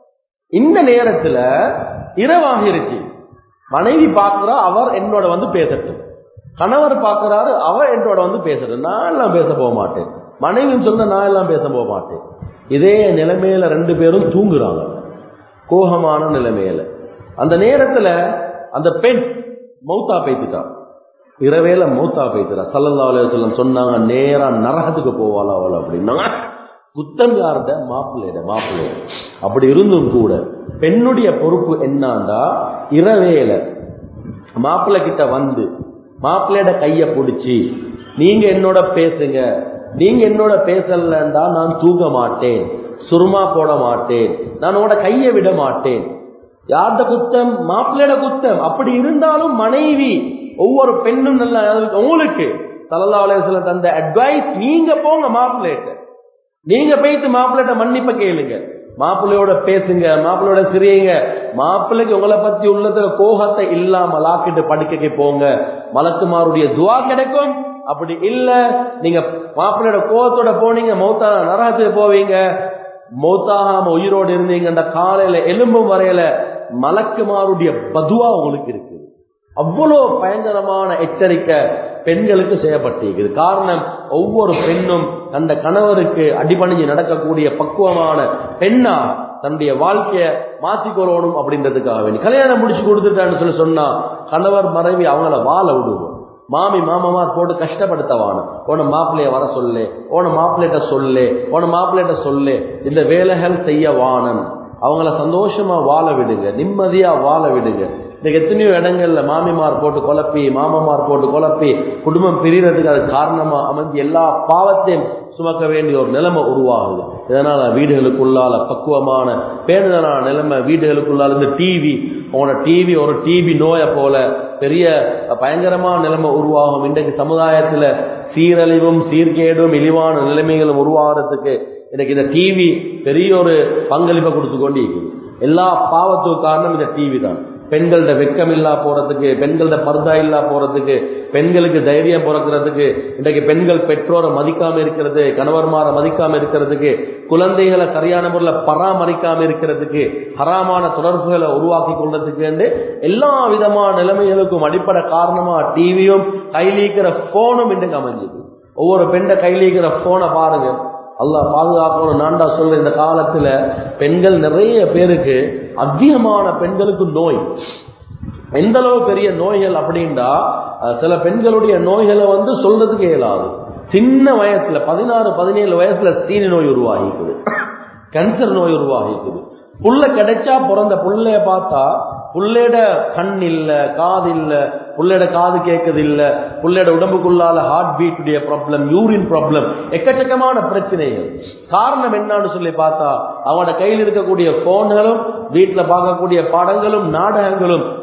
இந்த நேரத்துல இரவாகிருச்சு மனைவி பார்க்கிறா அவர் என்னோட வந்து பேசட்டும் கணவர் பார்க்கிறாரு அவர் என்னோட வந்து பேசட்டும் நான் எல்லாம் பேச போக மாட்டேன் மனைவியும் சொன்ன நான் எல்லாம் பேச போக மாட்டேன் இதே நிலைமையில ரெண்டு பேரும் தூங்குறாங்க கோபமான நிலைமையில அந்த நேரத்துல அந்த பெண் மௌத்தா பேத்துட்டான் இரவேல மௌத்தா பேத்துறா சல்லல்லா அலையம் சொன்னாங்க நேரா நரகத்துக்கு போவாளா அவள் அப்படின்னாங்க குத்தம் யார்ட மாப்பிள்ளையிட மாப்பிள்ளைய அப்படி இருந்தும் கூட பெண்ணுடைய பொறுப்பு என்னண்டா இரவேல மாப்பிள்ளை கிட்ட வந்து மாப்பிள்ளையோட கைய பிடிச்சி நீங்க என்னோட பேசுங்க நீங்க என்னோட பேசலண்டா நான் தூங்க மாட்டேன் சுருமா போட மாட்டேன் நான் உங்களோட கையை விட மாட்டேன் யார்ட குத்தம் மாப்பிள்ளையோட குத்தம் அப்படி இருந்தாலும் மனைவி ஒவ்வொரு பெண்ணும் நல்ல உங்களுக்கு சல்லல்லாஹு அலைஹி வஸல்லம் தந்த அட்வைஸ் நீங்க போங்க மாப்பிள்ளைகிட்ட நீங்க போயிட்டு மாப்பிள்ளைகிட்ட மன்னிப்ப கேளுங்க மாப்பிள்ளையோட பேசுங்க மாப்பிள்ளையோட சிரியுங்க மாப்பிள்ளைக்கு உங்களை பத்தி உள்ளதுல கோபத்தை இல்லாம லாக்கிட்டு படுக்கைக்கு போங்க மலக்குமாருடைய துவா கிடைக்கும் அப்படி இல்ல நீங்க மாப்பிள்ளையோட கோபத்தோட போனீங்க மௌத்தா நரகத்துக்கு போவீங்க மௌத்தாகாம உயிரோடு இருந்தீங்கன்ற காலையில எலும்பும் வரையில மலக்குமாருடைய பதுவா உங்களுக்கு இருக்குது அவ்வளோ பயங்கரமான எச்சரிக்கை பெண்களுக்கு செய்யப்பட்டிருக்குது காரணம் ஒவ்வொரு பெண்ணும் அந்த கணவருக்கு அடிபணிஞ்சு நடக்கக்கூடிய பக்குவமான பெண்ணா தன்னுடைய வாழ்க்கைய மாத்திக்கொள்ளணும் அப்படின்றதுக்காக வேண்டி கல்யாணம் முடிச்சு கொடுத்துட்டான்னு சொல்லி சொன்னா கணவர் மனைவி அவங்கள வாழ விடுவோம் மாமி மாமமார் போட்டு கஷ்டப்படுத்தவான உன மாப்பிள்ளைய வர சொல்லு உன மாப்பிள்ளைகிட்ட சொல்லு உன மாப்பிள்ளைகிட்ட சொல்லு இந்த வேலைகள் செய்ய வானன் அவங்கள சந்தோஷமா வாழ விடுங்க நிம்மதியா வாழ விடுங்க இன்னைக்கு எத்தனையோ இடங்கள்ல மாமிமார் போட்டு குழப்பி மாமமார் போட்டு குழப்பி குடும்பம் பிரியறதுக்கு அது காரணமா அமைஞ்சு எல்லா பாவத்தையும் சுமக்க வேண்டிய ஒரு நிலைமை உருவாகுது இதனால வீடுகளுக்குள்ளால பக்குவமான பேணுதலான நிலைமை வீடுகளுக்குள்ளால இந்த டிவி உங்களோட டிவி ஒரு டிவி நோயை போல பெரிய பயங்கரமான நிலைமை உருவாகும் இன்றைக்கு சமுதாயத்துல சீரழிவும் சீர்கேடும் இழிவான நிலைமைகளும் உருவாகிறதுக்கு இன்னைக்கு இந்த டிவி பெரிய ஒரு பங்களிப்பை கொடுத்து கொண்டு இருக்குது எல்லா பாவத்துக்கு காரணம் இந்த டிவி தான் பெண்கள்ட வெக்கம் இல்லா போறதுக்கு பெண்கள்ட பர்தா இல்லா போறதுக்கு பெண்களுக்கு தைரியம் பிறக்கிறதுக்கு இன்றைக்கு பெண்கள் பெற்றோரை மதிக்காம இருக்கிறது கணவர்மாரை மதிக்காம இருக்கிறதுக்கு குழந்தைகளை சரியான முறையில் பராமரிக்காம இருக்கிறதுக்கு ஹராமான தொடர்புகளை உருவாக்கி கொள்றதுக்கு எல்லா விதமான நிலைமைகளுக்கும் அடிப்படை காரணமா டிவியும் கையிலிக்கிற போனும் இன்றைக்கு அமைஞ்சது ஒவ்வொரு பெண்ட கையிலிக்கிற போனை பாருங்க அல்லாஹ் பாதுகாக்கணும் நான்டா சொல்ற இந்த காலத்துல பெண்கள் நிறைய பேருக்கு அதிகமான பெண்களுக்கு நோய் எந்த அளவு பெரிய நோய்கள் அப்படின்னா அஹ், சில பெண்களுடைய நோய்களை வந்து சொல்றதுக்கு இயலாது சின்ன வயசுல பதினாறு பதினேழு வயசுல சீனி நோய் உருவாகிக்குது கேன்சர் நோய் உருவாகிக்குது புள்ள கிடைச்சா பிறந்த புள்ளைய பார்த்தா புள்ளையோட கண் இல்ல காது இல்ல புள்ளையோட காது கேட்கறது இல்ல புள்ளையோட உடம்புக்குள்ளால ஹார்ட் பீட்டுடைய ப்ராப்ளம் யூரின் ப்ராப்ளம் எக்கச்சக்கமான பிரச்சனைகள் காரணம் என்னன்னு சொல்லி பார்த்தா அவனோட கையில் இருக்கக்கூடிய போன்களும் வீட்டுல பார்க்கக்கூடிய படங்களும் நாடகங்களும்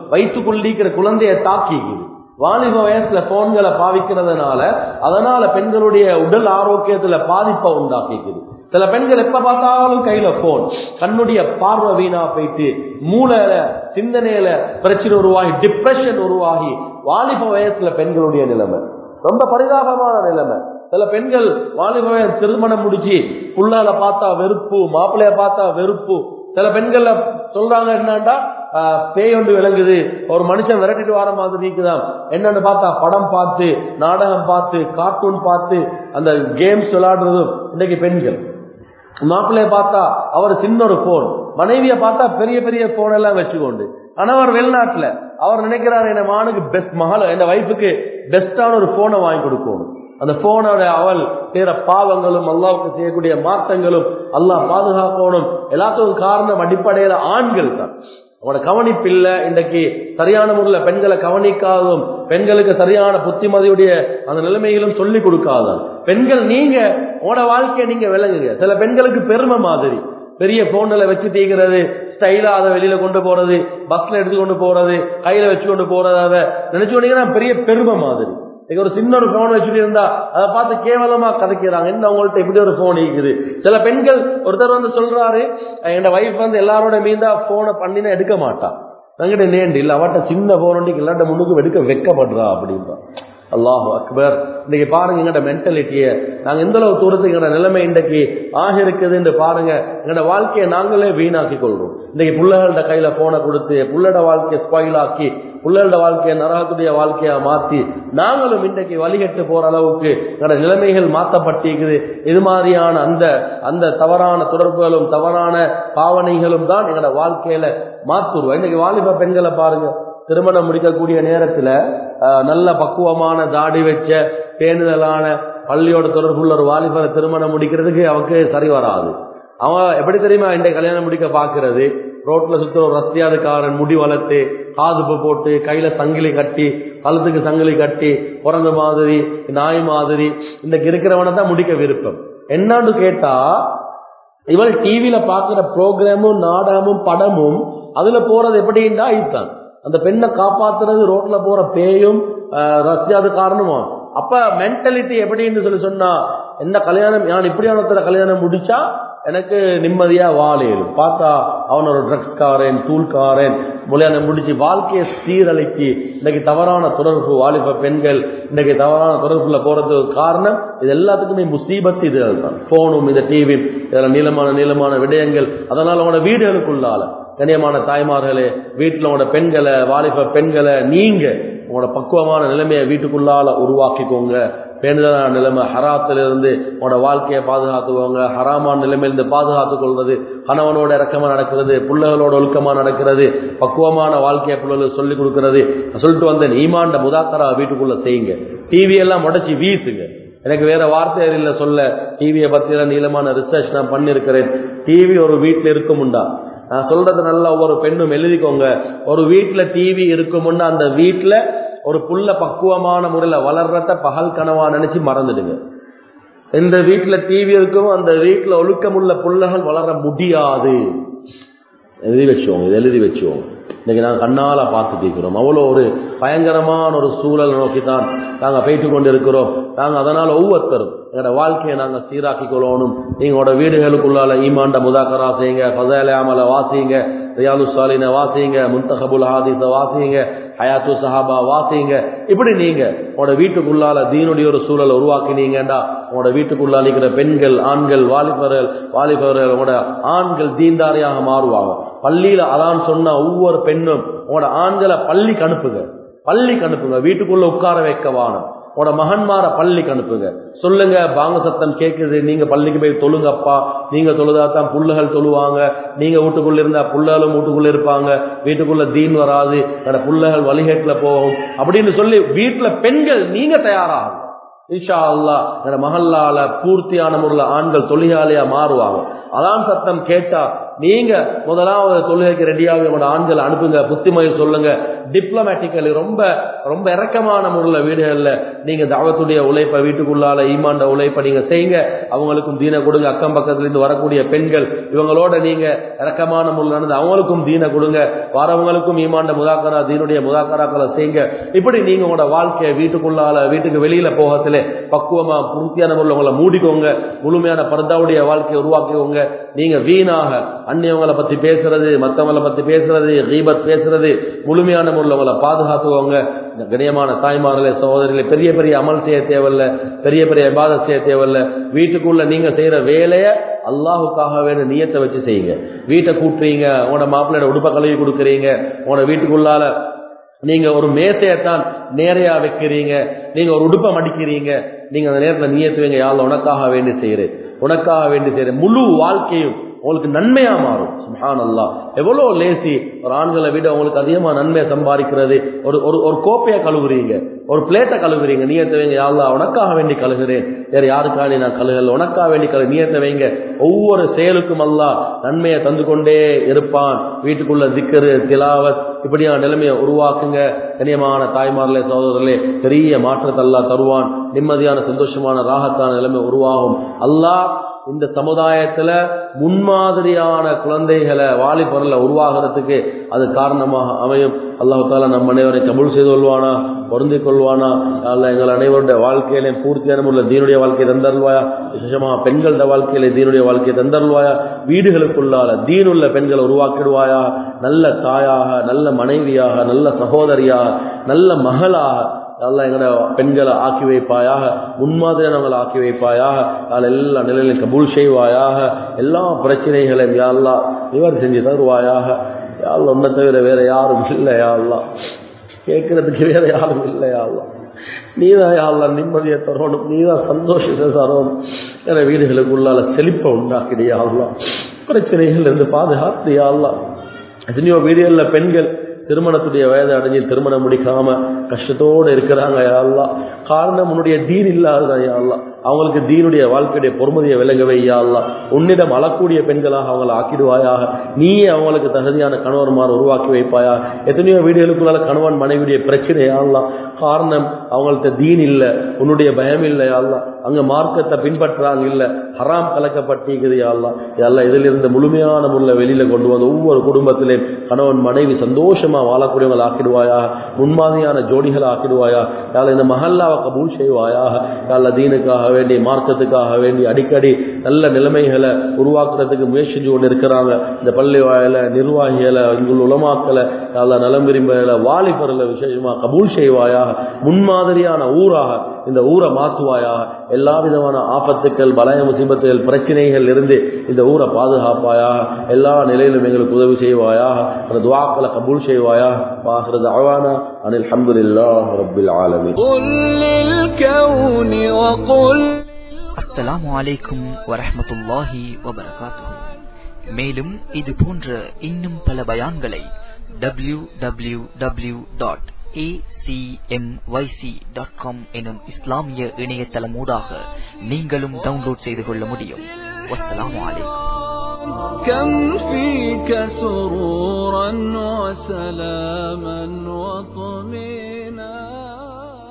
வயிற்றுக்குள்ளிக்கிற குழந்தைய தாக்கிக்குது வாலிப வயசுல போன்களை பாவிக்கிறதுனால அதனால பெண்களுடைய உடல் ஆரோக்கியத்துல பாதிப்பை உண்டாக்கிக்குது சில பெண்கள் எப்ப பார்த்தாலும் கையில போன் கண்ணுடைய பார்வை வீணா போயிட்டு மூளையில சிந்தனையில பிரச்சனை உருவாகி டிப்ரெஷன் உருவாகி வாலிப வயசுல பெண்களுடைய நிலைமை ரொம்ப பரிதாபமான நிலைமை சில பெண்கள் வாலிப வயசு திருமணம் முடிச்சு புள்ளால பார்த்தா வெறுப்பு மாப்பிள்ளைய பார்த்தா வெறுப்பு சில பெண்கள்ல சொல்றாங்க என்னன்னா ஆஹ், பேய் ஒன்று விளங்குது ஒரு மனுஷன் விரட்டிட்டு வர மாதிரி இருக்குதான் என்னன்னு பார்த்தா படம் பார்த்து நாடகம் பார்த்து கார்ட்டூன் பார்த்து அந்த கேம்ஸ் விளையாடுறதும் இன்னைக்கு பெண்கள் மாப்பிள்ளைய பார்த்தா அவர் சின்ன ஒரு போன் மனைவியை பார்த்தா பெரிய பெரிய போன் எல்லாம் வச்சுக்கொண்டு ஆனா அவர் வெளிநாட்டுல அவர் நினைக்கிறார் என் மானுக்கு பெஸ்ட் மகள் என் வைஃபுக்கு பெஸ்டான ஒரு போனை வாங்கி கொடுக்கணும் அந்த போனோட அவள் செய்யற பாவங்களும் அல்லாவுக்கு செய்யக்கூடிய மாற்றங்களும் அல்லாஹ் பாதுகாக்கணும் எல்லாத்துக்கும் காரணம் அடிப்படையில ஆண்கள் தான் அவனோட கவனிப்பு இல்ல இன்றைக்கு சரியான முறையில் பெண்களை கவனிக்காதும் பெண்களுக்கு சரியான புத்திமதியுடைய அந்த நிலைமைகளும் சொல்லி கொடுக்காதான் பெண்கள் நீங்க உங்களோட வாழ்க்கையை நீங்க விளங்குங்க சில பெண்களுக்கு பெருமை மாதிரி பெரிய போன்ல வச்சு தீக்கிறது ஸ்டைலா அதை வெளியில கொண்டு போறது பஸ்ல எடுத்து கொண்டு போறது கையில வச்சு கொண்டு போறது அதை நினைச்சு கொண்டீங்கன்னா பெரிய பெருமை மாதிரி இன்னைக்கு ஒரு சின்ன ஒரு போன் வச்சுட்டு இருந்தா அதை பார்த்து கேவலமா கதைக்கிறாங்க என்ன உங்கள்ட்ட இப்படி ஒரு போன் இருக்குது சில பெண்கள் ஒருத்தர் வந்து சொல்றாரு என் வைஃப் வந்து எல்லாரோட மீதா போனை பண்ணினா எடுக்க மாட்டா என்கிட்ட நேண்டு இல்ல அவட்ட சின்ன போன் எல்லாட்ட முன்னுக்கு எடுக்க வெக்கப்படுறா அப்படின்பா அல்லாஹ் அக்பர் இன்னைக்கு பாருங்க எங்கட மென்டாலிட்டிய நாங்க எந்த அளவு தூரத்துக்கு எங்கட நிலைமை இன்றைக்கு ஆக இருக்குதுன்னு பாருங்க எங்கட வாழ்க்கையை நாங்களே வீணாக்கி கொள்றோம் இன்னைக்கு பிள்ளைகளோட கையில போனை கொடுத்து புள்ளட வாழ்க்கையை ஸ்பாயில் ஆக்கி புள்ளட வாழ்க்கையை நரகத்துடைய வாழ்க்கையா மாத்தி நாங்களும் இன்றைக்கு வழிகட்டு போற அளவுக்கு எங்கட நிலைமைகள் மாற்றப்பட்டிருக்குது இது மாதிரியான அந்த அந்த தவறான தொடர்புகளும் தவறான பாவனைகளும் தான் எங்கட வாழ்க்கையில மாத்துருவோம் இன்னைக்கு வாலிப பெண்களை பாருங்க திருமணம் முடிக்கக்கூடிய நேரத்துல அஹ், நல்ல பக்குவமான தாடி வச்ச பேணுதலான பள்ளியோட தொடர்புள்ள ஒரு வாலிபரை திருமணம் முடிக்கிறதுக்கு அவனுக்கு சரி வராது அவன் எப்படி தெரியுமா இந்த கல்யாணம் முடிக்க பாக்குறது ரோட்ல சுத்த ஒரு ரஸ்தியாதுக்காரன் முடி வளர்த்து காதுப்பு போட்டு கையில சங்கிலி கட்டி கழுத்துக்கு சங்கிலி கட்டி பிறந்த மாதிரி நாய் மாதிரி இன்னைக்கு இருக்கிறவனை தான் முடிக்க விருப்பம் என்னன்னு கேட்டா இவள் டிவியில பாக்குற ப்ரோக்ராமும் நாடகமும் படமும் அதுல போறது எப்படின்னா இதுதான் அந்த பெண்ணை காப்பாத்துறது ரோட்ல போற பேயும் ரஷ்யாது காரணமா அப்ப மென்டாலிட்டி எப்படின்னு சொல்லி சொன்னா என்ன கல்யாணம் நான் இப்படியான கல்யாணம் முடிச்சா எனக்கு நிம்மதியா வாழையிலும் பார்த்தா அவன் ஒரு ட்ரக்ஸ் காரன் தூள்காரன் முறையான முடிச்சு வாழ்க்கையை சீரழிச்சு இன்னைக்கு தவறான தொடர்பு வாலிப பெண்கள் இன்னைக்கு தவறான தொடர்புல போறதுக்கு காரணம் இது எல்லாத்துக்குமே முசீபத் இது தான் போனும் இந்த டிவி இதெல்லாம் நீளமான நீளமான விடயங்கள் அதனால உங்களோட வீடுகளுக்குள்ளால கண்ணியமான தாய்மார்களே வீட்டில் உங்களோட பெண்களை வாலிப பெண்களை நீங்க உங்களோட பக்குவமான நிலைமையை வீட்டுக்குள்ளால உருவாக்கிக்கோங்க பேணுதலான நிலைமை ஹராத்திலிருந்து உங்களோட வாழ்க்கையை பாதுகாத்துக்கோங்க ஹராமான நிலைமையிலிருந்து பாதுகாத்துக் கொள்வது கணவனோட இறக்கமா நடக்கிறது பிள்ளைகளோட ஒழுக்கமா நடக்கிறது பக்குவமான வாழ்க்கையை பிள்ளைகளுக்கு சொல்லிக் கொடுக்கிறது நான் சொல்லிட்டு வந்தேன் ஈமாண்ட முதாக்கரா வீட்டுக்குள்ள செய்யுங்க டிவி எல்லாம் முடச்சி வீசுங்க எனக்கு வேற வார்த்தை இல்ல சொல்ல டிவியை பத்தி எல்லாம் நீளமான ரிசர்ச் நான் பண்ணிருக்கிறேன் டிவி ஒரு வீட்டுல இருக்குமுண்டா நான் சொல்றது நல்லா ஒவ்வொரு பெண்ணும் எழுதிக்கோங்க ஒரு வீட்டுல டிவி இருக்குமுன்னா அந்த வீட்டுல ஒரு புள்ள பக்குவமான முறையில வளர்றத பகல் கனவா நினைச்சு மறந்துடுங்க எந்த வீட்டுல டிவி இருக்குமோ அந்த வீட்டுல ஒழுக்கமுள்ள புள்ளகள் வளர முடியாது எழுதி வச்சுவோங்க இது எழுதி வச்சுவோம் இன்னைக்கு நாங்கள் கண்ணால பார்த்துட்டு இருக்கிறோம் அவ்வளோ ஒரு பயங்கரமான ஒரு சூழல் நோக்கி தான் நாங்கள் போயிட்டு கொண்டு இருக்கிறோம் நாங்கள் அதனால ஒவ்வொருத்தரும் எங்களோட வாழ்க்கையை நாங்கள் சீராக்கி கொள்ளணும் நீங்களோட வீடுகளுக்குள்ளால ஈமாண்ட முதாக்கரா செய்யுங்க ஃபசால அமல வாசிங்க ரியாலு சாலின வாசிங்க முந்தஹபுல் ஹாதிஸ வாசிங்க ஹயாத்து சஹாபா வாசிங்க இப்படி நீங்க உங்களோட வீட்டுக்குள்ளால தீனுடைய ஒரு சூழலை உருவாக்கினீங்கடா உங்களோட வீட்டுக்குள்ளால இருக்கிற பெண்கள் ஆண்கள் வாலிபர்கள் வாலிபர்கள் உங்களோட ஆண்கள் தீன்தாரியாக மாறுவாங்க பள்ளியில அதான் சொன்ன ஒவ்வொரு பெண்ணும் உங்களோட ஆண்களை பள்ளிக்கு அனுப்புங்க பள்ளிக்கு அனுப்புங்க வீட்டுக்குள்ள உட்கார வைக்க வானம் உங்களோட மகன்மார பள்ளிக்கு அனுப்புங்க சொல்லுங்க பாங்க சத்தம் கேட்குது நீங்க பள்ளிக்கு போய் தொழுங்கப்பா நீங்க தொழுதா தான் புள்ளுகள் தொழுவாங்க நீங்க வீட்டுக்குள்ள இருந்தா புள்ளகளும் வீட்டுக்குள்ள இருப்பாங்க வீட்டுக்குள்ள தீன் வராது என்னோட புள்ளகள் வழிகேட்டுல போகும் அப்படின்னு சொல்லி வீட்டுல பெண்கள் நீங்க தயாராகும் இன்ஷா அல்லா என மகல்லால பூர்த்தியான முறையில் ஆண்கள் தொழிலாளியா மாறுவாங்க அதான் சத்தம் கேட்டா நீங்க முதலாவது தொழுகைக்கு ரெடியாக உங்களோட ஆண்களை அனுப்புங்க புத்திமொழி சொல்லுங்க டிப்ளமேட்டிக்கலி ரொம்ப ரொம்ப இறக்கமான முறையில் வீடுகளில் நீங்க தாவத்துடைய உழைப்பை வீட்டுக்குள்ளால ஈமாண்ட உழைப்பை நீங்க செய்யுங்க அவங்களுக்கும் தீன கொடுங்க அக்கம் பக்கத்துல இருந்து வரக்கூடிய பெண்கள் இவங்களோட நீங்க இறக்கமான முறையில் நடந்து அவங்களுக்கும் தீன கொடுங்க வரவங்களுக்கும் ஈமாண்ட முதாக்கரா தீனுடைய முதாக்கராக்களை செய்யுங்க இப்படி நீங்க உங்களோட வாழ்க்கையை வீட்டுக்குள்ளால வீட்டுக்கு வெளியில போகத்துல பக்குவமா பூர்த்தியான முறையில் உங்களை மூடிக்கோங்க முழுமையான பர்தாவுடைய வாழ்க்கையை உருவாக்கிக்கோங்க நீங்க வீணாக அந்நியவங்களை பத்தி பேசுறது மத்தவங்களை பத்தி பேசுறது ரீபத் பேசுறது முழுமையான முறையில் உங்களை பாதுகாத்துக்கோங்க இந்த கணியமான தாய்மார்களே சகோதரிகளே பெரிய பெரிய அமல் செய்ய தேவையில்ல பெரிய பெரிய இபாதத் செய்ய தேவையில்ல வீட்டுக்குள்ள நீங்க செய்யற வேலையை அல்லாஹுக்காக வேணும் நியத்தை வச்சு செய்யுங்க வீட்டை கூட்டுறீங்க உங்களோட மாப்பிள்ளையோட உடுப்ப கழுவி கொடுக்குறீங்க உங்களோட வீட்டுக்குள்ளால நீங்க ஒரு மேசையத்தான் நேரையா வைக்கிறீங்க நீங்க ஒரு உடுப்பை மடிக்கிறீங்க நீங்க அந்த நேரத்துல நியத்து வைங்க யாழ்ல உனக்காக வேண்டி செய்யறேன் உனக்காக வேண்டி செய்யறேன் முழு வாழ்க்கையும் உங்களுக்கு நன்மையா மாறும் சுஹான் அல்லா எவ்வளவு லேசி ஒரு ஆண்களை விட உங்களுக்கு அதிகமா நன்மையை சம்பாதிக்கிறது ஒரு ஒரு ஒரு கோப்பையை கழுவுறீங்க ஒரு பிளேட்டை கழுவுறீங்க நீயத்தை வைங்க யாழ்லா உனக்காக வேண்டி கழுகுறேன் வேற யாருக்காண்டி நான் கழுகல உனக்காக வேண்டி கழு நீயத்தை வைங்க ஒவ்வொரு செயலுக்கும் அல்லா நன்மையை தந்து கொண்டே இருப்பான் வீட்டுக்குள்ள திக்கரு திலாவத் இப்படியான நிலைமையை உருவாக்குங்க கனியமான தாய்மார்களே சகோதரர்களே பெரிய மாற்றத்தை அல்லா தருவான் நிம்மதியான சந்தோஷமான ராகத்தான நிலைமை உருவாகும் அல்லாஹ் இந்த சமுதாயத்துல முன்மாதிரியான குழந்தைகளை வாலிபரில் உருவாகிறதுக்கு அது காரணமாக அமையும் அல்லாஹு தாலா நம் அனைவரை கபூல் செய்து கொள்வானா பொருந்திக் கொள்வானா அல்ல எங்கள் அனைவருடைய வாழ்க்கையிலே பூர்த்தியான உள்ள தீனுடைய வாழ்க்கையை தந்தருள்வாயா விசேஷமாக பெண்களோட வாழ்க்கையிலே தீனுடைய வாழ்க்கையை தந்தருள்வாயா வீடுகளுக்குள்ளால தீனுள்ள பெண்களை உருவாக்கிடுவாயா நல்ல தாயாக நல்ல மனைவியாக நல்ல சகோதரியாக நல்ல மகளாக அல்ல எங்களோட பெண்களை ஆக்கி வைப்பாயாக முன்மாதிரியானவங்களை ஆக்கி வைப்பாயாக யாழ் எல்லா நிலையிலும் கபூல் செய்வாயாக எல்லா பிரச்சனைகளையும் யாழ்லா நிவர் செஞ்சு தருவாயாக யாழ் ஒன்றை தவிர வேற யாரும் இல்லை யாழ்லா கேட்கறதுக்கு வேற யாரும் இல்லை யாழ்லா நீதான் யாழ்லாம் நிம்மதியை தரணும் நீதான் சந்தோஷத்தை தரணும் என வீடுகளுக்குள்ளால செழிப்பை உண்டாக்கிடு யாழ்லாம் பிரச்சனைகள் இருந்து பாதுகாத்து யாழ்லாம் எத்தனையோ வீடுகளில் பெண்கள் திருமணத்துடைய வயதை அடைஞ்சு திருமணம் முடிக்காம கஷ்டத்தோடு இருக்கிறாங்க யாழ்லா காரணம் உன்னுடைய தீன் இல்லாததான் யாழ்லா அவங்களுக்கு தீனுடைய வாழ்க்கையுடைய பொறுமதியை விளங்கவே யாழ்லா உன்னிடம் அழக்கூடிய பெண்களாக அவங்களை ஆக்கிடுவாயாக நீயே அவங்களுக்கு தகுதியான கணவன்மார் உருவாக்கி வைப்பாயா எத்தனையோ வீடுகளுக்குள்ளால கணவன் மனைவியுடைய பிரச்சனை யாழ்லாம் காரணம் அவங்கள்ட்ட தீன் இல்லை உன்னுடைய பயம் இல்லை யாழ்லா அங்க மார்க்கத்தை பின்பற்றாங்க இல்ல ஹராம் கலக்கப்பட்டிருக்குது யாழ்லாம் யாழ்லாம் இதில் இருந்து முழுமையான முறையில் வெளியில கொண்டு வந்து ஒவ்வொரு குடும்பத்திலே கணவன் மனைவி சந்தோஷமா வாழக்கூடியவங்களை ஆக்கிடுவாயா முன்மாதிரியான ஜோடிகளை ஆக்கிடுவாயா யாழ் இந்த மஹல்லாவை கபூல் செய்வாயா யாழ் தீனுக்காக வேண்டி மார்க்கத்துக்காக வேண்டி அடிக்கடி நல்ல நிலைமைகளை உருவாக்குறதுக்கு முயற்சி செஞ்சு கொண்டு இருக்கிறாங்க இந்த பள்ளி வாயில நிர்வாகிகளை இங்குள்ள உலமாக்களை யாழ் நலம் விரும்பல வாலிபர்களை விசேஷமா கபூல் செய்வாயாக முன்மாதிரியான ஊராக இந்த ஊரை மாற்றுவாயாக எல்லா விதமான ஆபத்துக்கள் பலய முசிபத்துகள் பிரச்சனைகள் இருந்து இந்த ஊரை பாதுகாப்பாயாக எல்லா நிலையிலும் எங்களுக்கு உதவி செய்வாயாக அந்த துவாக்களை கபூல் செய்வாயா வாசுறது அவானா அனில் அஹமதுல்லாஹ் ரபில் ஆலமீன் قل للكون وقل அஸ்ஸலாமு அலைக்கும் வரஹ்மத்துல்லாஹி வபரகாத்துஹு மேலும் இது போன்ற இன்னும் பல பயான்களை W W W dot dot com எனும் இஸ்லாமிய இணையதளமூடாக நீங்களும் டவுன்லோட் செய்து கொள்ள முடியும் வஸ்ஸலாமு அலைக்கும் كم فيك سرورا وسلاما وطمئنا